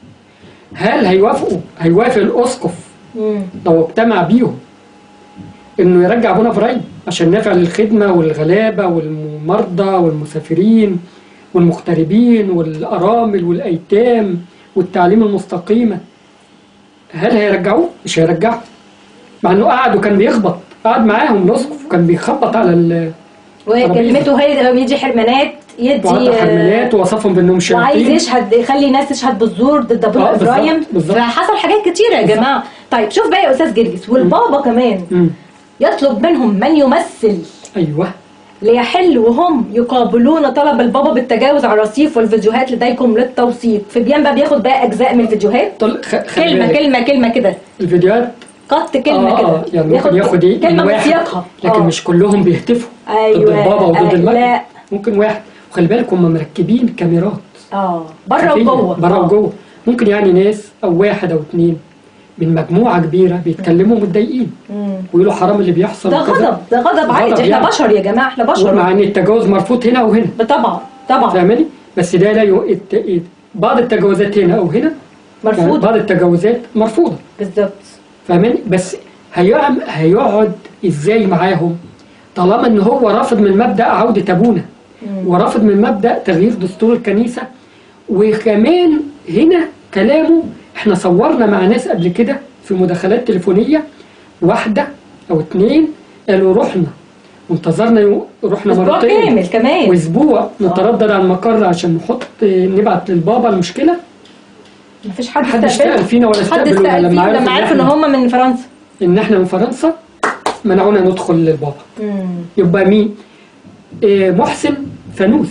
هل هيوافقوا هيوافق الاسقف مم. لو اجتمع بيهم انه يرجع ابونا ابراهيم عشان نافع للخدمه والغلابه والمرضى والمسافرين والمغتربين والارامل والايتام والتعليم المستقيمه هل هيرجعوه؟ مش هيرجعوا مع انه قعد وكان بيخبط قعد معاهم الاسقف وكان بيخبط على ال وكلمته هي بيدي حرمانات يدي وعطى حرمانات ووصفهم بانهم وعايز شياطين يشهد يخلي الناس تشهد بالزور ضد ابونا آه، بالظبط، ابراهيم بالظبط. فحصل حاجات كتيره يا بالظبط. جماعه طيب شوف بقى يا استاذ جرجس والبابا كمان مم. يطلب منهم من يمثل ايوه ليحل وهم يقابلون طلب البابا بالتجاوز على الرصيف والفيديوهات لديكم للتوثيق فبيان بقى بياخد بقى اجزاء من الفيديوهات طل... خ... خلي كلمه بالك. كلمه كلمه كده الفيديوهات قط كلمه آه كده آه يعني ممكن ياخد ايه كلمه من من واحد سياقها لكن آه. مش كلهم بيهتفوا أيوة. ضد البابا وضد آه، المجد لا. ممكن واحد وخلي بالك هم مركبين كاميرات اه بره خفية، وجوه بره آه. وجوه ممكن يعني ناس او واحد او اتنين من مجموعه كبيره بيتكلموا متضايقين مم. ويقولوا حرام اللي بيحصل ده وكذا. غضب ده غضب عادي غضب احنا يعني. بشر يا جماعه احنا بشر مع ان التجاوز مرفوض هنا او هنا طبعا طبعا فاهماني بس ده لا يو... الت... الت- بعض التجاوزات هنا او هنا يعني مرفوض بعض التجاوزات مرفوضه بالظبط فاهماني بس هيعم هيقعد ازاي معاهم طالما ان هو رافض من مبدا عوده ابونا ورافض من مبدا تغيير دستور الكنيسه وكمان هنا كلامه احنا صورنا مع ناس قبل كده في مداخلات تليفونيه واحده او اتنين قالوا رحنا وانتظرنا يو... رحنا اسبوع مرتين كامل كمان واسبوع نتردد على المقر عشان نحط نبعت للبابا المشكله مفيش حد محدش استقبله سأل فينا ولا حد استقبلونا استقبل لما فينا عرف لما إن عرف ان إحنا- هم من فرنسا ان احنا من فرنسا منعونا ندخل للبابا يبقى مين إيه محسن فانوس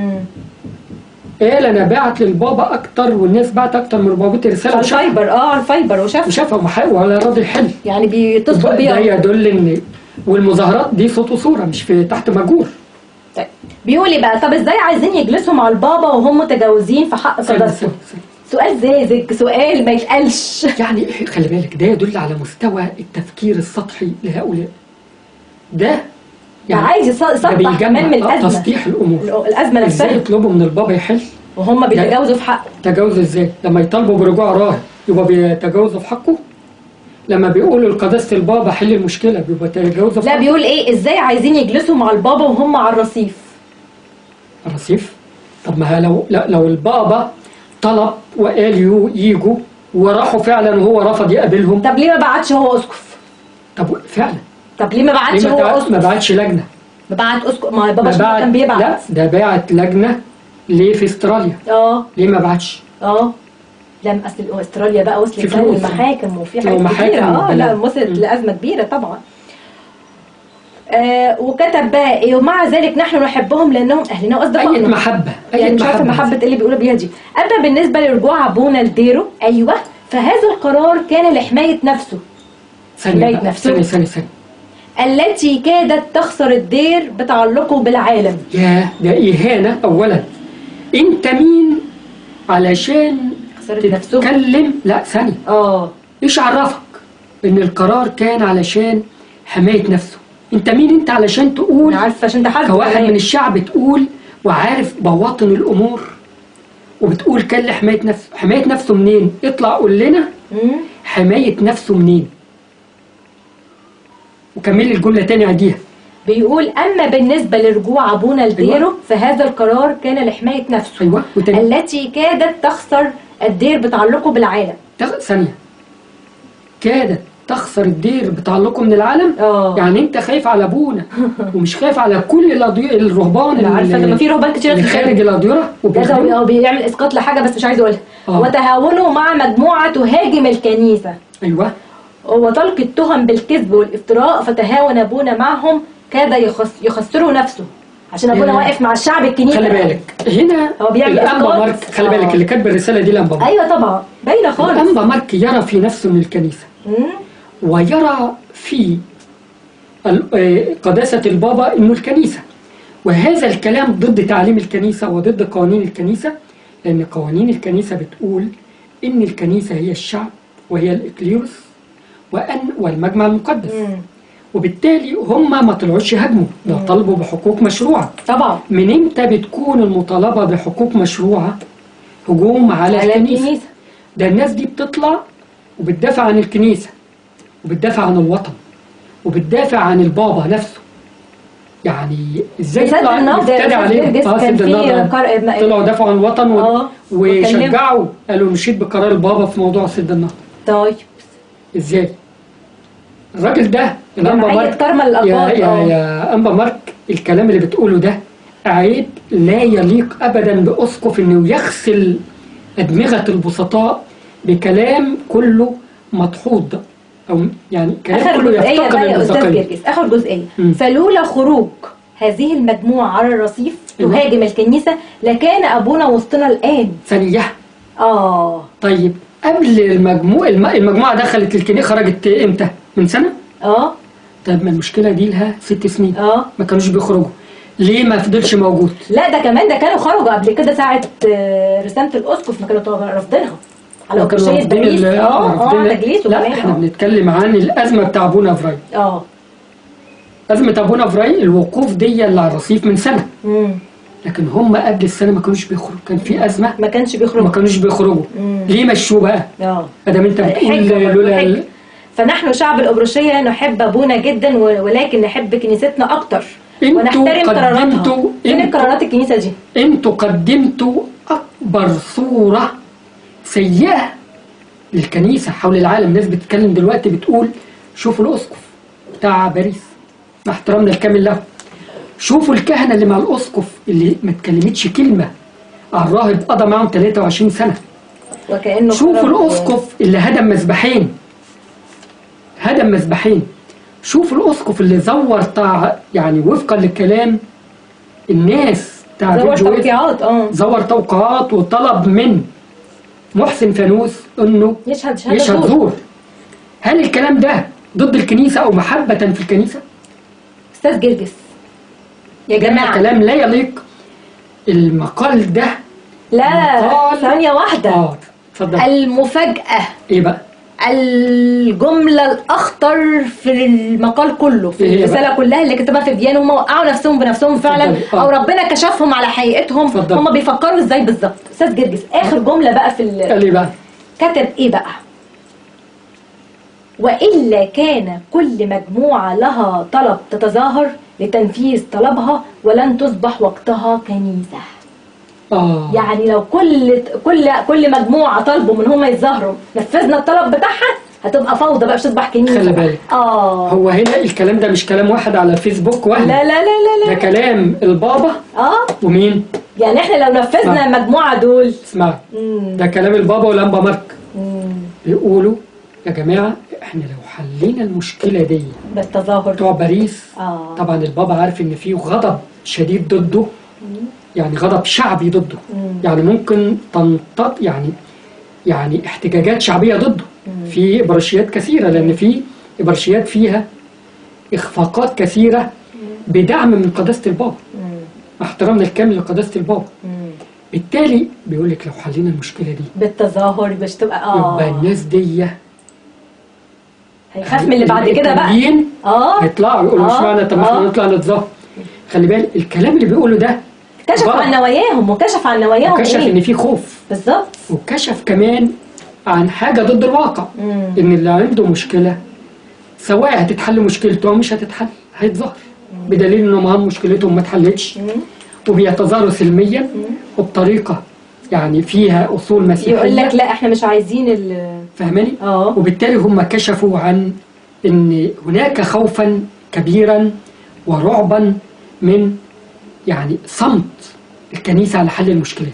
قال انا بعت للبابا اكتر والناس بعت اكتر من 400 رساله على وشافها الفايبر اه على الفايبر وشاف وشافها ومح- ولا راضي يحل يعني بيتصلوا ده بيها يدل ان والمظاهرات دي صوت وصوره مش في تحت مجور طيب. بيقول لي بقى طب ازاي عايزين يجلسوا مع البابا وهم متجاوزين في حق سنة قداسته سنة سنة. سؤال زازج سؤال ما يتقالش يعني خلي بالك ده يدل على مستوى التفكير السطحي لهؤلاء ده يعني عايز يص- ده يسطح بيجمع كمان من آه، الازمه تسطيح الامور الازمه ازاي نفسها يطلبوا من البابا يحل وهم بيتجاوزوا في حقه تجاوز ازاي لما يطالبوا برجوع راهب يبقى بيتجاوزوا في حقه لما بيقولوا لقداسه البابا حل المشكله بيبقى تجاوزوا في لا حقه بيقول ايه ازاي عايزين يجلسوا مع البابا وهم على الرصيف الرصيف طب ما هي لو لو لو البابا طلب وقال يو- يجوا وراحوا فعلا وهو رفض يقابلهم طب ليه ما بعتش هو اسقف طب فعلا طب ليه ما بعتش ليه ما هو تع- ما اسقف بعتش لجنه ما بعت اسقف ما بابا ما شنودة بعت كان بيبعت لا ده باعت لجنه ليه في استراليا اه ليه ما بعتش اه لم اصل استراليا بقى وصلت في كمان فلوس. المحاكم وفي في حاجات محاكم كتيره اه وبلاد. لا وصلت مم. لازمه كبيره طبعا آه وكتب بقى ايه ومع ذلك نحن نحبهم لانهم اهلنا أي واصدقائنا محبة أي يعني مش عارفه محبة محبه ايه اللي بيقولوا بيها دي اما بالنسبه لرجوع ابونا لديره ايوه فهذا القرار كان لحمايه نفسه ثانية حماية بقى، نفسه. ثانية ثانية ثانية التي كادت تخسر الدير بتعلقه بالعالم يا ده إهانة أولا أنت مين علشان خسرت نفسه تتكلم لا ثانية اه إيش عرفك إن القرار كان علشان حماية نفسه أنت مين أنت علشان تقول انا عارفه عشان ده حد كواحد من الشعب تقول وعارف بواطن الأمور وبتقول كان لحماية نفسه حماية نفسه منين اطلع قول لنا مم. حماية نفسه منين وكمل لي الجملة تاني عديها بيقول اما بالنسبه لرجوع ابونا لديره أيوة. فهذا القرار كان لحمايه نفسه أيوة وتاني التي كادت تخسر الدير بتعلقه بالعالم تغ... ثانية كادت تخسر الدير بتعلقه من العالم اه يعني انت خايف على ابونا ومش خايف على كل الأضي... الرهبان انا عارفه اللي- لما في رهبان كتير اللي في خارج الخارج الأديرة ده وبيخدموا. هو بيعمل اسقاط لحاجه بس مش عايز اقولها آه. وتهاونه مع مجموعه تهاجم الكنيسه ايوه وطلق التهم بالكذب والافتراء فتهاون ابونا معهم كاد يخس يخسره نفسه عشان ابونا يا. واقف مع الشعب الكنيسه خلي بالك هنا هو بيعمل الأنبا إسقاط. مارك خلي بالك آه. اللي كاتب الرسالة دي الأنبا مارك ايوه طبعا باينه خالص الأنبا مارك يرى في نفسه من الكنيسة مم. ويرى في ال- آه، قداسة البابا إنه الكنيسة وهذا الكلام ضد تعليم الكنيسة وضد قوانين الكنيسة لأن قوانين الكنيسة بتقول إن الكنيسة هي الشعب وهي الإكليروس وأن والمجمع المقدس مم. وبالتالي هم ما طلعوش يهاجموا ده طلبوا بحقوق مشروعة طبعا من امتى بتكون المطالبة بحقوق مشروعة هجوم على, على الكنيسة الكنيسه ده الناس دي بتطلع وبتدافع عن الكنيسة وبتدافع عن الوطن وبتدافع عن البابا نفسه يعني ازاي سد يطلع النهضة يا يفتري أستاذ عليه جرجس اه كان سد في النهضة قر- طلعوا دافعوا عن الوطن و... اه وشجعوا قالوا مشيت بقرار البابا في موضوع سد النهضة طيب ازاي الراجل ده الانبا جمعية مارك كرمة يا للأطفال يا اه يا انبا مارك الكلام اللي بتقوله ده عيب لا يليق ابدا باسقف انه يغسل ادمغه البسطاء بكلام كله مدحوض او يعني كلام اخر كله جزئيه يفتقر بقى يا استاذ للمصداقيه جرجس اخر جزئيه مم. فلولا خروج هذه المجموعه على الرصيف أيوة. تهاجم الكنيسه لكان ابونا وسطنا الان ثانيه اه طيب قبل المجموع الم- المجموعه دخلت الكنيسه خرجت امتى؟ من سنه؟ اه طيب ما المشكله دي لها ست سنين اه ما كانوش بيخرجوا ليه ما فضلش موجود؟ لا ده كمان ده كانوا خرجوا قبل كده ساعه آه، رساله الاسقف ما كانوا طبعاً رافضينها على لو كانوا أوكشية رافضين باريس ال- اه اه رافضين- تجليسه لا كمان احنا اه بنتكلم عن الازمه بتاع ابونا افراي اه ازمه ابونا افراي الوقوف دي اللي على الرصيف من سنه مم. لكن هم قبل السنه ما كانوش بيخرجوا كان في ازمه ما كانش ما بيخرجوا كانوش بيخرجوا مم. ليه مشوه بقى؟ اه ادام انت بتقول حجة برضه، لولا حجة. ال- فنحن شعب الأبرشية نحب أبونا جدا و- ولكن نحب كنيستنا أكتر انتوا ونحترم قراراتها قدمتوا فين انتوا قرارات الكنيسة دي؟ انتوا قدمتوا اكبر صوره سيئه للكنيسه حول العالم ناس بتتكلم دلوقتي بتقول شوفوا الاسقف بتاع باريس مع احترامنا الكامل له شوفوا الكهنه اللي مع الاسقف اللي ما اتكلمتش كلمه على الراهب قضى معاهم 23 سنه وكأنه شوفوا قرار- الاسقف اللي هدم مذبحين هدم مذبحين شوفوا الاسقف اللي زور طاع يعني وفقا للكلام الناس بتاع زور فيديو إيه؟ توقيعات اه زور توقعات وطلب من محسن فانوس انه يشهد شهادة يشهد زور زور هل الكلام ده ضد الكنيسه او محبه في الكنيسه؟ أستاذ جرجس يا ده جماعة كلام لا يليق المقال ده لا مقال- ثانية واحدة اه اتفضل المفاجأة ايه بقى؟ الجملة الأخطر في المقال كله في إيه هي الرسالة كلها اللي كتبها في ديان هم وقعوا نفسهم بنفسهم فعلا اتفضلي. آه. أو ربنا كشفهم على حقيقتهم اتفضلي. هم بيفكروا ازاي بالظبط أستاذ جرجس آخر جملة بقى في ال... قال ايه بقى؟ كتب ايه بقى وإلا كان كل مجموعة لها طلب تتظاهر لتنفيذ طلبها ولن تصبح وقتها كنيسة اه يعني لو كل كل كل مجموعه طلبوا من هم يتظاهروا نفذنا الطلب بتاعها هتبقى فوضى بقى مش تصبح كنيسه خلي بالك. اه هو هنا الكلام ده مش كلام واحد على فيسبوك واحد لا لا لا لا ده لا كلام البابا اه ومين يعني احنا لو نفذنا آه. المجموعه دول اسمع مم. ده كلام البابا والانبا مارك مم. بيقولوا يا جماعه احنا لو حلينا المشكله دي بالتظاهر بتوع باريس اه طبعا البابا عارف ان في غضب شديد ضده يعني غضب شعبي ضده مم. يعني ممكن تنطط يعني يعني احتجاجات شعبيه ضده في ابرشيات كثيره لان في ابرشيات فيها اخفاقات كثيره بدعم من قداسه البابا مم. مع احترامنا الكامل لقداسه البابا مم. بالتالي بيقول لك لو حلينا المشكله دي بالتظاهر مش تبقى اه يبقى الناس دي هيخاف من اللي بعد كده بقى الإيطاليين اه هيطلعوا يقولوا مش آه. معنى طب ما احنا آه. نطلع نتظاهر خلي بالك الكلام اللي بيقوله ده كشف غلط. عن نواياهم وكشف عن نواياهم وكشف ايه ان في خوف بالظبط وكشف كمان عن حاجه ضد الواقع مم. ان اللي عنده مشكله سواء هتتحل مشكلته او مش هتتحل هيتظاهر بدليل انه معاهم مشكلتهم ما اتحلتش مم. وبيتظاهروا سلميا وبطريقه يعني فيها اصول مسيحيه يقول لك لا احنا مش عايزين ال فاهماني؟ اه وبالتالي هم كشفوا عن ان هناك خوفا كبيرا ورعبا من يعني صمت الكنيسه على حل المشكلات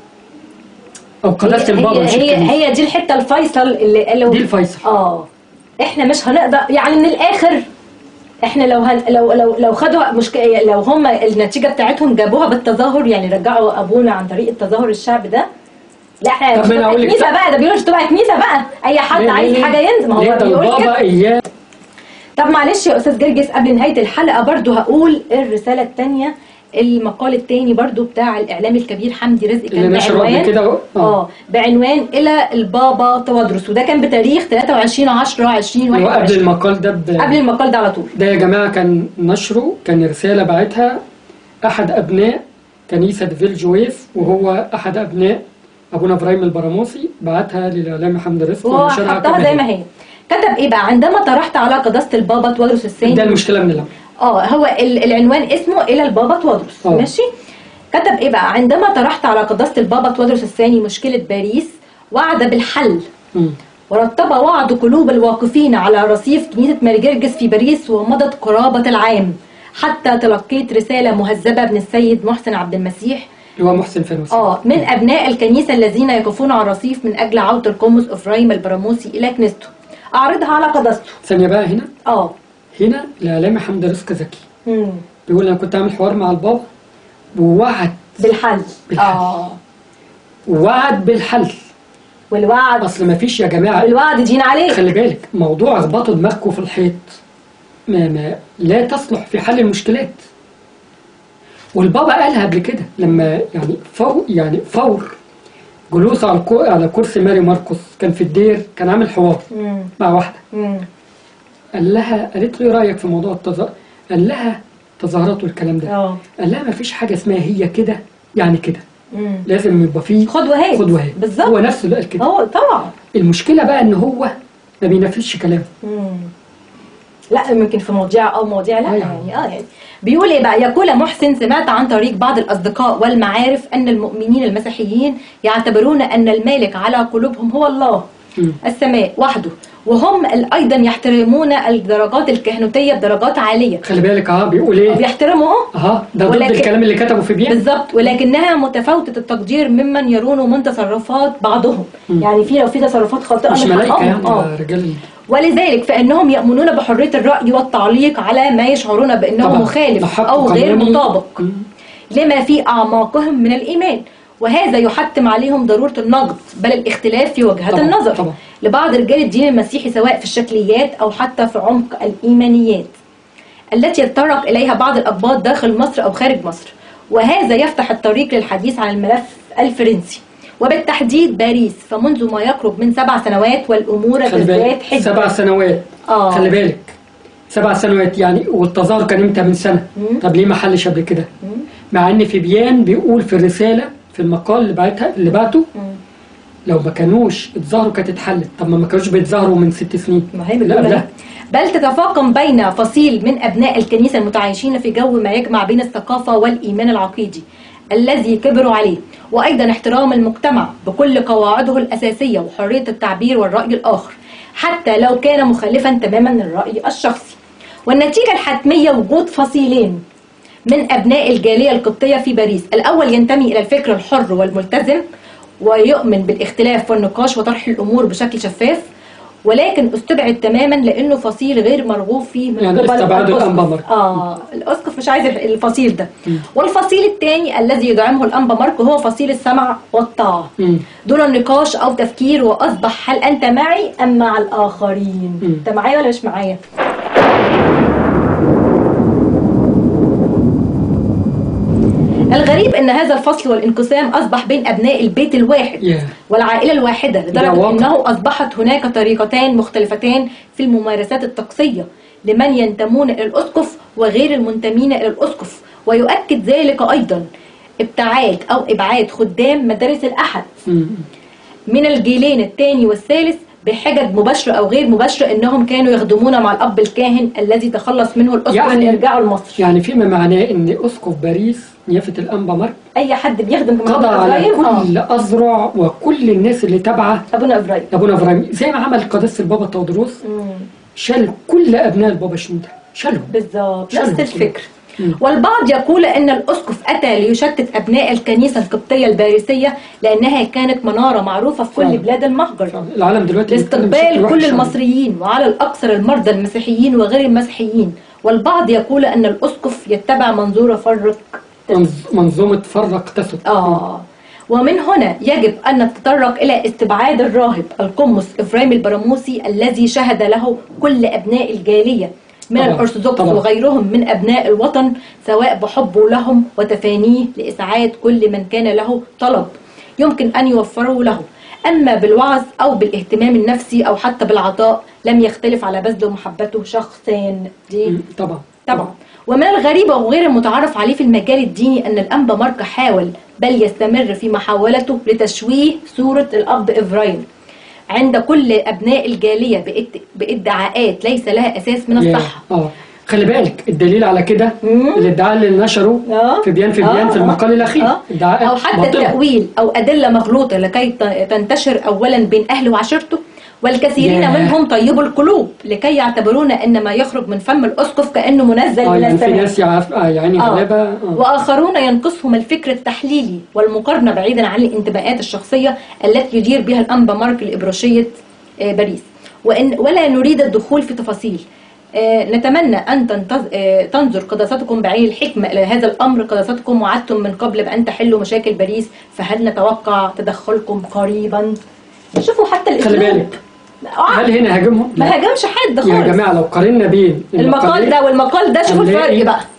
او قداسه هي البابا مش هي, الكنيسه هي دي الحته الفيصل اللي قالوا دي الفيصل اه احنا مش هنقدر يعني من الاخر احنا لو هن لو لو لو خدوا مشكله لو هم النتيجه بتاعتهم جابوها بالتظاهر يعني رجعوا ابونا عن طريق التظاهر الشعب ده لا احنا طب مش ما أنا تبقى أقول لك كنيسه طب- بقى ده بيقولوا مش تبقى كنيسه بقى اي حد ليه- عايز ليه- حاجه ينزل ما ليه هو ده بيقول كده البابا اياه طب معلش يا استاذ جرجس قبل نهايه الحلقه برضو هقول الرساله الثانيه المقال الثاني برضو بتاع الاعلامي الكبير حمدي رزق اللي كان نشره قبل بعنوان كده أهو. اه بعنوان الى البابا توادرس وده كان بتاريخ 23 10 هو قبل 2021 المقال ده ب... قبل المقال ده على طول ده يا جماعه كان نشره كان رساله بعتها احد ابناء كنيسه فيل جويف وهو احد ابناء ابونا ابراهيم البراموسي بعتها للاعلامي حمد رزق وهو ونشرها حطها كما زي هي. ما هي كتب ايه بقى عندما طرحت على قداسه البابا توادرس الثاني ده المشكله من الاول اه هو ال- العنوان اسمه الى البابا توادرس آه. ماشي كتب ايه بقى عندما طرحت على قداسه البابا توادرس الثاني مشكله باريس وعد بالحل مم. ورتب وعد قلوب الواقفين على رصيف كنيسة ماري جرجس في باريس ومضت قرابة العام حتى تلقيت رسالة مهذبة من السيد محسن عبد المسيح اللي هو محسن فانوسي اه من ابناء الكنيسة الذين يقفون على الرصيف من اجل عودة القمص افرايم البراموسي الى كنيسته اعرضها على قداسته ثانيه بقى هنا اه هنا الاعلامي حمد رزق زكي مم. بيقول انا كنت عامل حوار مع البابا ووعد بالحل بالحل. اه ووعد بالحل والوعد اصل ما فيش يا جماعه بالوعد دين عليه خلي بالك موضوع اخبطوا دماغكم في الحيط ما, ما لا تصلح في حل المشكلات والبابا قالها قبل كده لما يعني فور يعني فور جلوسه على الكو- على كرسي ماري ماركوس كان في الدير كان عامل حوار مم. مع واحده مم. قال لها قالت له ايه رايك في موضوع التظاهر قال لها تظاهرات والكلام ده اه قال لها ما فيش حاجه اسمها هي كده يعني كده مم. لازم يبقى فيه خد وهات خد وهات بالظبط هو نفسه اللي قال كده هو طبعا المشكله بقى ان هو ما بينفذش كلامه مم. لا ممكن في مواضيع او مواضيع لا أيوة. يعني اه يعني بيقول ايه بقى يقول محسن سمعت عن طريق بعض الاصدقاء والمعارف ان المؤمنين المسيحيين يعتبرون ان المالك على قلوبهم هو الله مم. السماء وحده وهم ال- ايضا يحترمون الدرجات الكهنوتيه بدرجات عاليه خلي بالك اه بيقول ايه بيحترموا اه اه ده ضد ولكن- الكلام اللي كتبه في بيان بالظبط ولكنها متفاوتة التقدير ممن يرون من تصرفات بعضهم مم. يعني في لو في تصرفات خاطئة مش من ملائكه حقهم. يعني اه ده رجال ولذلك فإنهم يأمنون بحرية الرأي والتعليق على ما يشعرون بأنه طبعاً. ده مخالف حق أو غير قانوني. مطابق مم. لما في أعماقهم من الإيمان وهذا يحتم عليهم ضرورة النقد بل الاختلاف في وجهات طبعاً، النظر طبعاً. لبعض رجال الدين المسيحي سواء في الشكليات أو حتى في عمق الإيمانيات التي يتطرق إليها بعض الأقباط داخل مصر أو خارج مصر وهذا يفتح الطريق للحديث عن الملف الفرنسي وبالتحديد باريس فمنذ ما يقرب من سبع سنوات والأمور خلي تزداد بالك حدة سبع سنوات آه. خلي بالك سبع سنوات يعني والتظاهر كان امتى من سنه مم. طب ليه ما حلش قبل كده مم. مع ان في بيان بيقول في الرساله في المقال اللي بعتها اللي بعته مم. لو ما كانوش اتظاهروا كانت اتحلت طب ما ما كانوش بيتظاهروا من ست سنين ما هي لا بتقول لا إيه؟ بل تتفاقم بين فصيل من أبناء الكنيسة المتعايشين في جو ما يجمع بين الثقافة والإيمان العقيدي الذي كبروا عليه وأيضا احترام المجتمع بكل قواعده الأساسية وحرية التعبير والرأي الآخر حتى لو كان مخالفا تماما للرأي الشخصي والنتيجة الحتمية وجود فصيلين من أبناء الجالية القبطية في باريس الأول ينتمي إلى الفكر الحر والملتزم ويؤمن بالاختلاف والنقاش وطرح الأمور بشكل شفاف ولكن استبعد تماما لانه فصيل غير مرغوب فيه من يعني قبل استبعدوا الأسقف. الأنبا مارك. اه الاسقف مش عايز الفصيل ده والفصيل الثاني الذي يدعمه الانبا مارك هو فصيل السمع والطاعه مم. دون نقاش او تفكير واصبح هل انت معي ام مع الاخرين مم. انت معايا ولا مش معايا الغريب ان هذا الفصل والانقسام اصبح بين ابناء البيت الواحد ياه. والعائله الواحده ده لدرجه واقع. انه اصبحت هناك طريقتان مختلفتان في الممارسات الطقسيه لمن ينتمون الى الاسقف وغير المنتمين الى الاسقف ويؤكد ذلك ايضا ابتعاد او ابعاد خدام مدارس الاحد مم. من الجيلين الثاني والثالث بحجج مباشرة أو غير مباشرة إنهم كانوا يخدمون مع الأب الكاهن الذي تخلص منه الأسقف يعني- ليرجعوا لمصر يعني فيما معناه ان اسقف باريس نيافه الانبا مارك أي حد بيخدم في قضى مدرسة على إبراهيم آه. كل اذرع وكل الناس اللي تابعه أبونا إبراهيم ابونا ابراهيم زي ما عمل قداسه البابا تودروس مم. شال كل ابناء البابا شنوده شالهم بالظبط شنو نفس الفكر مم. والبعض يقول ان الاسقف اتى ليشتت ابناء الكنيسه القبطيه الباريسيه لانها كانت مناره معروفه في كل فعلا. بلاد المهجر العالم دلوقتي بيتكلم بشكل لاستقبال وحش كل عن- المصريين وعلى الاكثر المرضى المسيحيين وغير المسيحيين والبعض يقول ان الاسقف يتبع منظور فرق منظ- منظومه فرق تسد اه ومن هنا يجب ان نتطرق الى استبعاد الراهب القمص افرايم البراموسي الذي شهد له كل ابناء الجاليه من طبعاً، الارثوذكس طبعاً. وغيرهم من ابناء الوطن سواء بحبه لهم وتفانيه لاسعاد كل من كان له طلب يمكن ان يوفره له اما بالوعظ او بالاهتمام النفسي او حتى بالعطاء لم يختلف على بذله محبته شخصان دي مم. طبعا طبعا ومن الغريب وغير المتعارف عليه في المجال الديني ان الانبا مارك حاول بل يستمر في محاولته لتشويه صوره الاب افرايم عند كل ابناء الجاليه بإد- بادعاءات ليس لها اساس من يا- الصحه اه خلي بالك الدليل على كده مم. الادعاء اللي نشره آه. في بيان في آه، بيان في آه. المقال الاخير آه. ادعاءات او حتى باطلة. التاويل او ادله مغلوطه لكي ت- تنتشر اولا بين اهله وعشيرته والكثيرين ياه. منهم طيبوا القلوب لكي يعتبرون ان ما يخرج من فم الاسقف كانه منزل اه من يعني في السماء ناس يعرف آه يعني آه. غلابه آه. وآخرون ينقصهم الفكر التحليلي والمقارنة بعيدا عن الانتماءات الشخصية التي يدير بها الأنبا مارك لإبراشية آه، باريس وإن ولا نريد الدخول في تفاصيل آه، نتمنى أن تنتظ- آه، تنظر قداستكم بعين الحكمة إلى هذا الأمر قداستكم وعدتم من قبل بأن تحلوا مشاكل باريس فهل نتوقع تدخلكم قريبا شوفوا حتى خلي الأسلوب بالك آه، هل هنا هاجمهم؟ ما لا. هاجمش حد يا خالص جماعه لو قارنا بين المقال المقالين، ده والمقال ده شوفوا هنلاقي الفرق بقى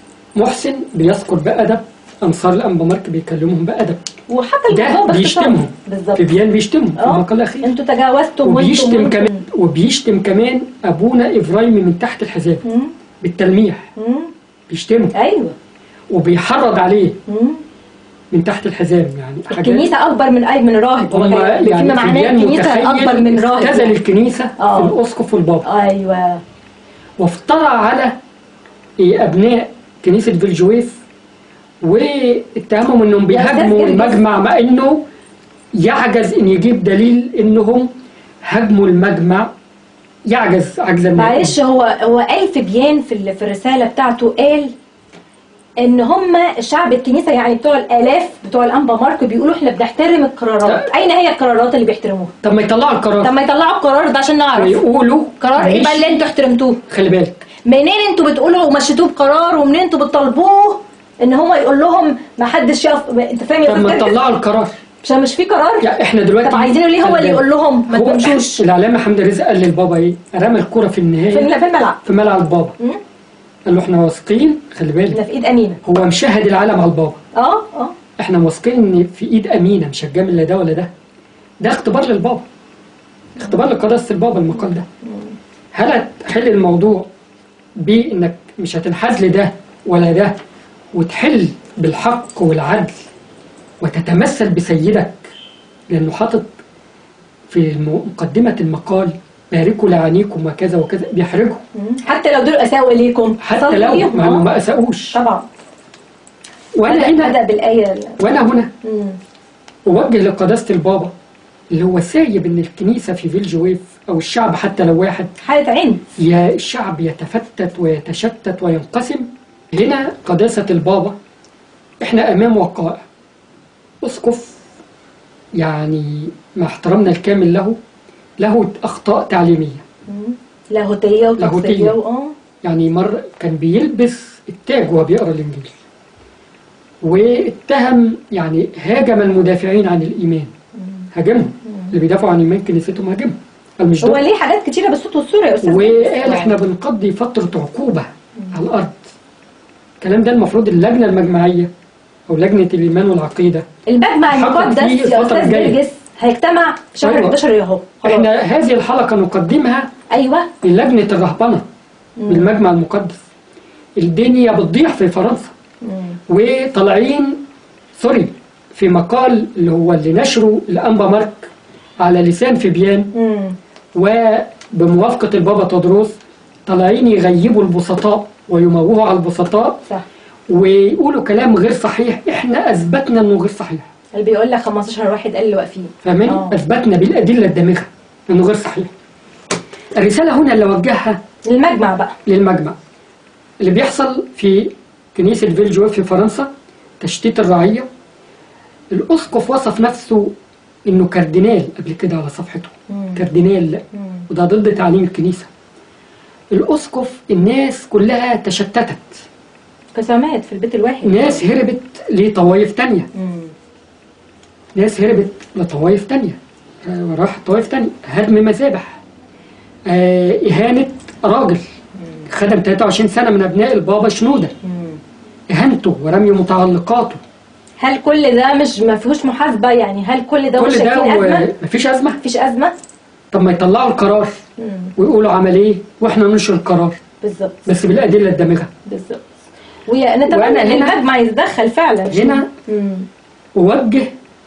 محسن بيذكر بأدب أنصار الأنبا مارك بيكلمهم بأدب وحتى ده الموضوع باختصار. بيشتمهم بالظبط في بيان بيشتمهم في اه المقال الأخير انتوا تجاوزتم وبيشتم وانتم كمان وبيشتم كمان أبونا إبراهيم من تحت الحزام مم. بالتلميح مم. بيشتمه ايوه وبيحرض عليه مم. من تحت الحزام يعني حاجات- الكنيسه اكبر من اي من راهب هو هم كان- يعني فيما في معناه بيان الكنيسه اكبر من متخيل راهب اختزل يعني. الكنيسة آه. في الأسقف والبابا ايوه وافترى على إيه، أبناء كنيسة فيلجويف واتهمهم انهم يا أستاذ بيهاجموا جرجس. المجمع مع انه يعجز ان يجيب دليل انهم هاجموا المجمع يعجز عجزا من معلش هو هو قال في بيان في ال- في الرساله بتاعته قال ان هم شعب الكنيسه يعني بتوع الالاف بتوع الانبا مارك بيقولوا احنا بنحترم القرارات اين هي القرارات اللي بيحترموها طب ما يطلعوا القرار طب ما يطلعوا القرار ده عشان نعرف ويقولوا قرار ايه مش- بقى اللي انتوا احترمتوه خلي بالك منين انتوا بتقولوا ومشيتوه بقرار ومنين انتوا بتطالبوه ان هو يقول لهم ما حدش يقف انت فاهم يا طب ما أستاذ جرجس؟ تطلعوا القرار مش مش في قرار يعني احنا دلوقتي طب عايزينه ليه هو خلي اللي بالك. يقول لهم ما هو تمشوش الاعلام حمدي رزق قال للبابا ايه رمى الكرة في في النهايه الم- في الملعب في ملعب البابا مم. قال له احنا واثقين خلي بالك احنا في ايد امينه هو مشاهد العالم على البابا اه اه احنا واثقين ان في ايد امينه مش هتجامل لا ده ولا ده ده اختبار للبابا اختبار لقداسه البابا المقال ده هل هتحل الموضوع بانك مش هتنحاز لده ولا ده وتحل بالحق والعدل وتتمثل بسيدك لانه حاطط في الم- مقدمه المقال باركوا لعانيكم وكذا وكذا بيحرجوا مم. حتى لو دول اساءوا اليكم حتى صلوا لو ليهم. ما آه. ما اساوش طبعا وانا بدأ, هنا بدأ بالآية ال- وانا هنا مم. أوجه لقداسة البابا اللي هو سايب إن الكنيسة في فيلجويف أو الشعب حتى لو واحد حالة عين يا الشعب يتفتت ويتشتت وينقسم هنا قداسة البابا إحنا أمام وقائع أسقف يعني مع احترامنا الكامل له له أخطاء تعليمية مم. لاهوتية وتقصية لاهوتية. وآه يعني مرة كان بيلبس التاج وهو بيقرأ الإنجيل واتهم يعني هاجم المدافعين عن الإيمان هاجمهم اللي بيدافعوا عن إيمان كنيستهم هاجمهم قال مش هو دول ليه حاجات كتيرة بالصوت والصورة يا أستاذ وقال احنا بنقضي فترة عقوبة على الأرض الكلام ده المفروض اللجنة المجمعية أو لجنة الإيمان والعقيدة المجمع حقق المقدس فيه يا الفترة أستاذ الجاية. جرجس هيجتمع شهر أيوة. 11 اهو خلاص احنا هذه الحلقة نقدمها أيوه للجنة الرهبنة بالمجمع المقدس الدنيا بتضيع في فرنسا مم. وطالعين سوري في مقال اللي هو اللي نشره الأنبا مارك على لسان فيبيان مم. وبموافقة البابا تدروس طالعين يغيبوا البسطاء ويموهوا على البسطاء صح ويقولوا كلام غير صحيح احنا اثبتنا انه غير صحيح اللي بيقول لك 15 واحد قال اللي واقفين فاهمين آه. اثبتنا بالادله الدامغه انه غير صحيح الرساله هنا اللي وجهها المجمع بقى للمجمع اللي بيحصل في كنيسه فيلجو في فرنسا تشتيت الرعيه الاسقف وصف نفسه انه كاردينال قبل كده على صفحته مم. كاردينال وده ضد تعليم الكنيسه الاسقف الناس كلها تشتتت قسامات في البيت الواحد ناس هربت لطوائف تانية مم. ناس هربت لطوائف تانية آه، وراح طوائف تانية هدم مذابح آه، إهانة راجل خدم 23 سنة من أبناء البابا شنودة مم. إهانته ورمي متعلقاته هل كل ده مش ما فيهوش محاسبة يعني هل كل ده مش كل ده شايفين أزمة؟ ومفيش أزمة مفيش أزمة؟ طب ما يطلعوا القرار مم. ويقولوا عمل إيه وإحنا ننشر القرار بالظبط بس بالأدلة الدامغة بالظبط ونتمنى وأنا ان هنا- المجمع يتدخل فعلا هنا مم. أوجه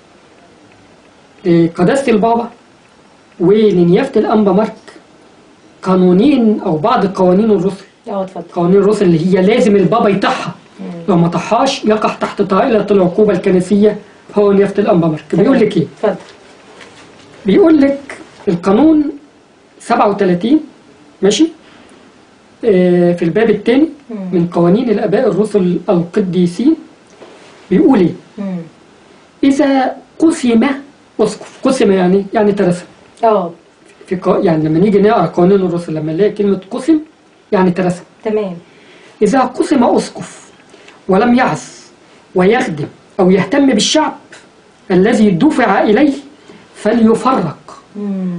لقداسة البابا ولنيافة الأنبا مارك قانونين أو بعض قوانين الرسل اه اتفضل قوانين الرسل اللي هي لازم البابا يطحها لو ما طحاش يقع تحت طائلة العقوبة الكنسية هو نيافة الأنبا مارك بيقول لك إيه؟ اتفضل بيقول لك القانون 37 ماشي آه، في الباب الثاني من قوانين الآباء الرسل القديسين بيقول إيه؟ مم. إذا قسم أسقف قسم يعني يعني ترسم اه في قا... يعني لما نيجي نقرا قوانين الرسل لما نلاقي كلمة قسم يعني ترسم تمام إذا قسم أسقف ولم يعز ويخدم أو يهتم بالشعب الذي دفع إليه فليفرق مم.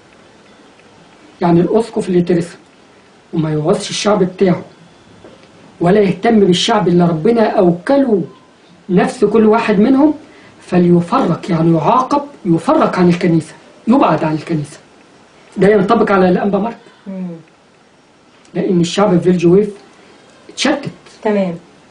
يعني الأسقف اللي ترسم وما يوصش الشعب بتاعه ولا يهتم بالشعب اللي ربنا أوكله نفس كل واحد منهم فليفرق يعني يعاقب يفرق عن الكنيسة يبعد عن الكنيسة ده ينطبق على الأنبا مارك مم. لأن الشعب في فيلجويف اتشتت تمام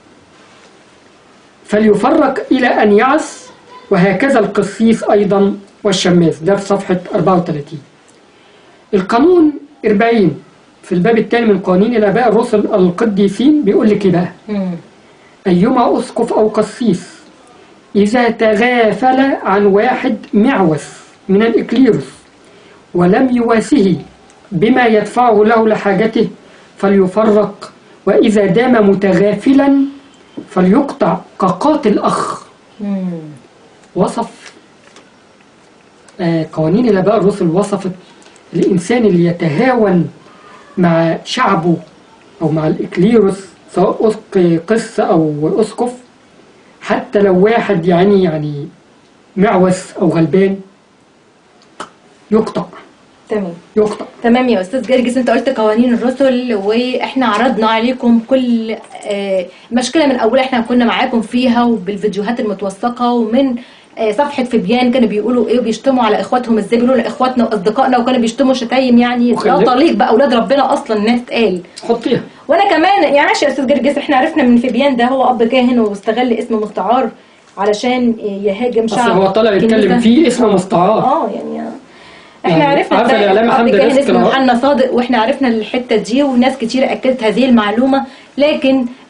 فليفرق إلى أن يعس وهكذا القسيس أيضا والشماس ده في صفحة 34 القانون 40 في الباب الثاني من قوانين الآباء الرسل القديسين بيقول لك إيه بقى مم. أيما أسقف أو قسيس إذا تغافل عن واحد معوس من الإكليروس ولم يواسه بما يدفعه له لحاجته فليفرق وإذا دام متغافلا فليقطع كقاتل أخ مم. وصف آه، قوانين الآباء الرسل وصفت الإنسان اللي يتهاون مع شعبه أو مع الإكليروس سواء أسق قس أو أسقف حتى لو واحد يعني يعني معوس أو غلبان يقطع تمام يقطع تمام يا استاذ جرجس انت قلت قوانين الرسل واحنا عرضنا عليكم كل آه، مشكله من اولها احنا كنا معاكم فيها وبالفيديوهات المتوثقه ومن آه، صفحه فبيان كانوا بيقولوا ايه وبيشتموا على اخواتهم ازاي بيقولوا لاخواتنا واصدقائنا وكانوا بيشتموا شتايم يعني لا وخلي- طليق بقى اولاد ربنا اصلا الناس تقال حطيها وانا كمان يعني ماشي يا استاذ جرجس احنا عرفنا من فبيان ده هو اب كاهن واستغل اسم مستعار علشان يهاجم أصل شعب هو طلع يتكلم كنيسة. فيه اسم مستعار اه يعني احنا يعني عرفنا عارفة ده الإعلام أب حمد كاهن رزق اسمه لو- يوحنا صادق واحنا عرفنا الحته دي وناس كتير اكدت هذه المعلومه لكن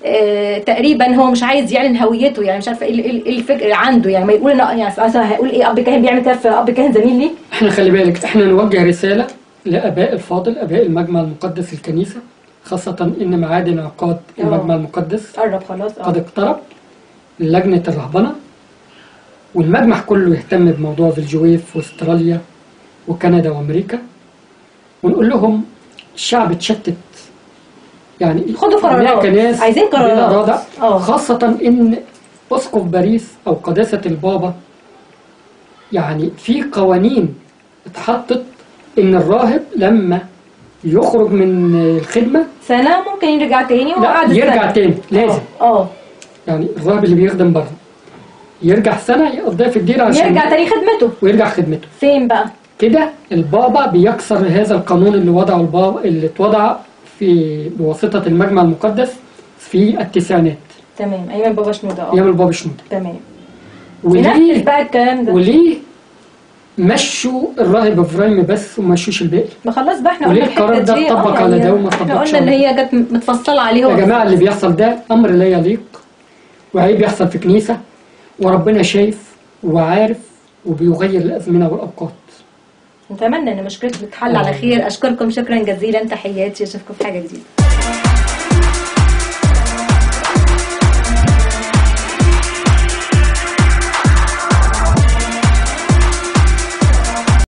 آه تقريبا هو مش عايز يعلن هويته يعني مش عارفه ايه ايه إيه الفكر اللي عنده يعني ما يقول إن- يعني مثلا هيقول ايه اب كاهن بيعمل كده في اب كاهن زميل ليك احنا خلي بالك احنا نوجه رسالة لآباء الفاضل آباء المجمع المقدس الكنيسة خاصة إن ميعاد انعقاد المجمع المقدس قرب خلاص قد اه اقترب لجنة الرهبنة والمجمع كله يهتم بموضوع فيلجويف واستراليا وكندا وامريكا ونقول لهم الشعب اتشتت يعني خدوا قرارات. هناك ناس عايزين قرارات. بلا رادع اه. خاصة ان اسقف باريس او قداسة البابا يعني في قوانين اتحطت ان الراهب لما يخرج من الخدمة سنه ممكن يرجع تاني لا وقعد يرجع تاني لازم اه يعني الراهب اللي بيخدم بره يرجع سنة يقضيها في الدير عشان يرجع تاني خدمته ويرجع خدمته فين بقى كده البابا بيكسر هذا القانون اللي وضعه البابا اللي اتوضع في بواسطة المجمع المقدس في التسعينات تمام ايمن بابا شنودة اه أيام البابا شنودة تمام ينفذ وليه بقى الكلام ده وليه مشوا الراهب ابراهيم بس وما مشوش الباقي ما خلاص بقى احنا وليه قلنا القرار الحته ده دي اتطبق آه، على يعني ده وما احنا اتطبقش قلنا ان على هي جت متفصله عليه هو يا جماعة اللي بيحصل ده أمر لا يليق وعيب يحصل في كنيسة وربنا شايف وعارف وبيغير الأزمنة والأوقات نتمنى ان مشكلتك تتحل على خير اشكركم شكرا جزيلا تحياتي اشوفكم في حاجه جديده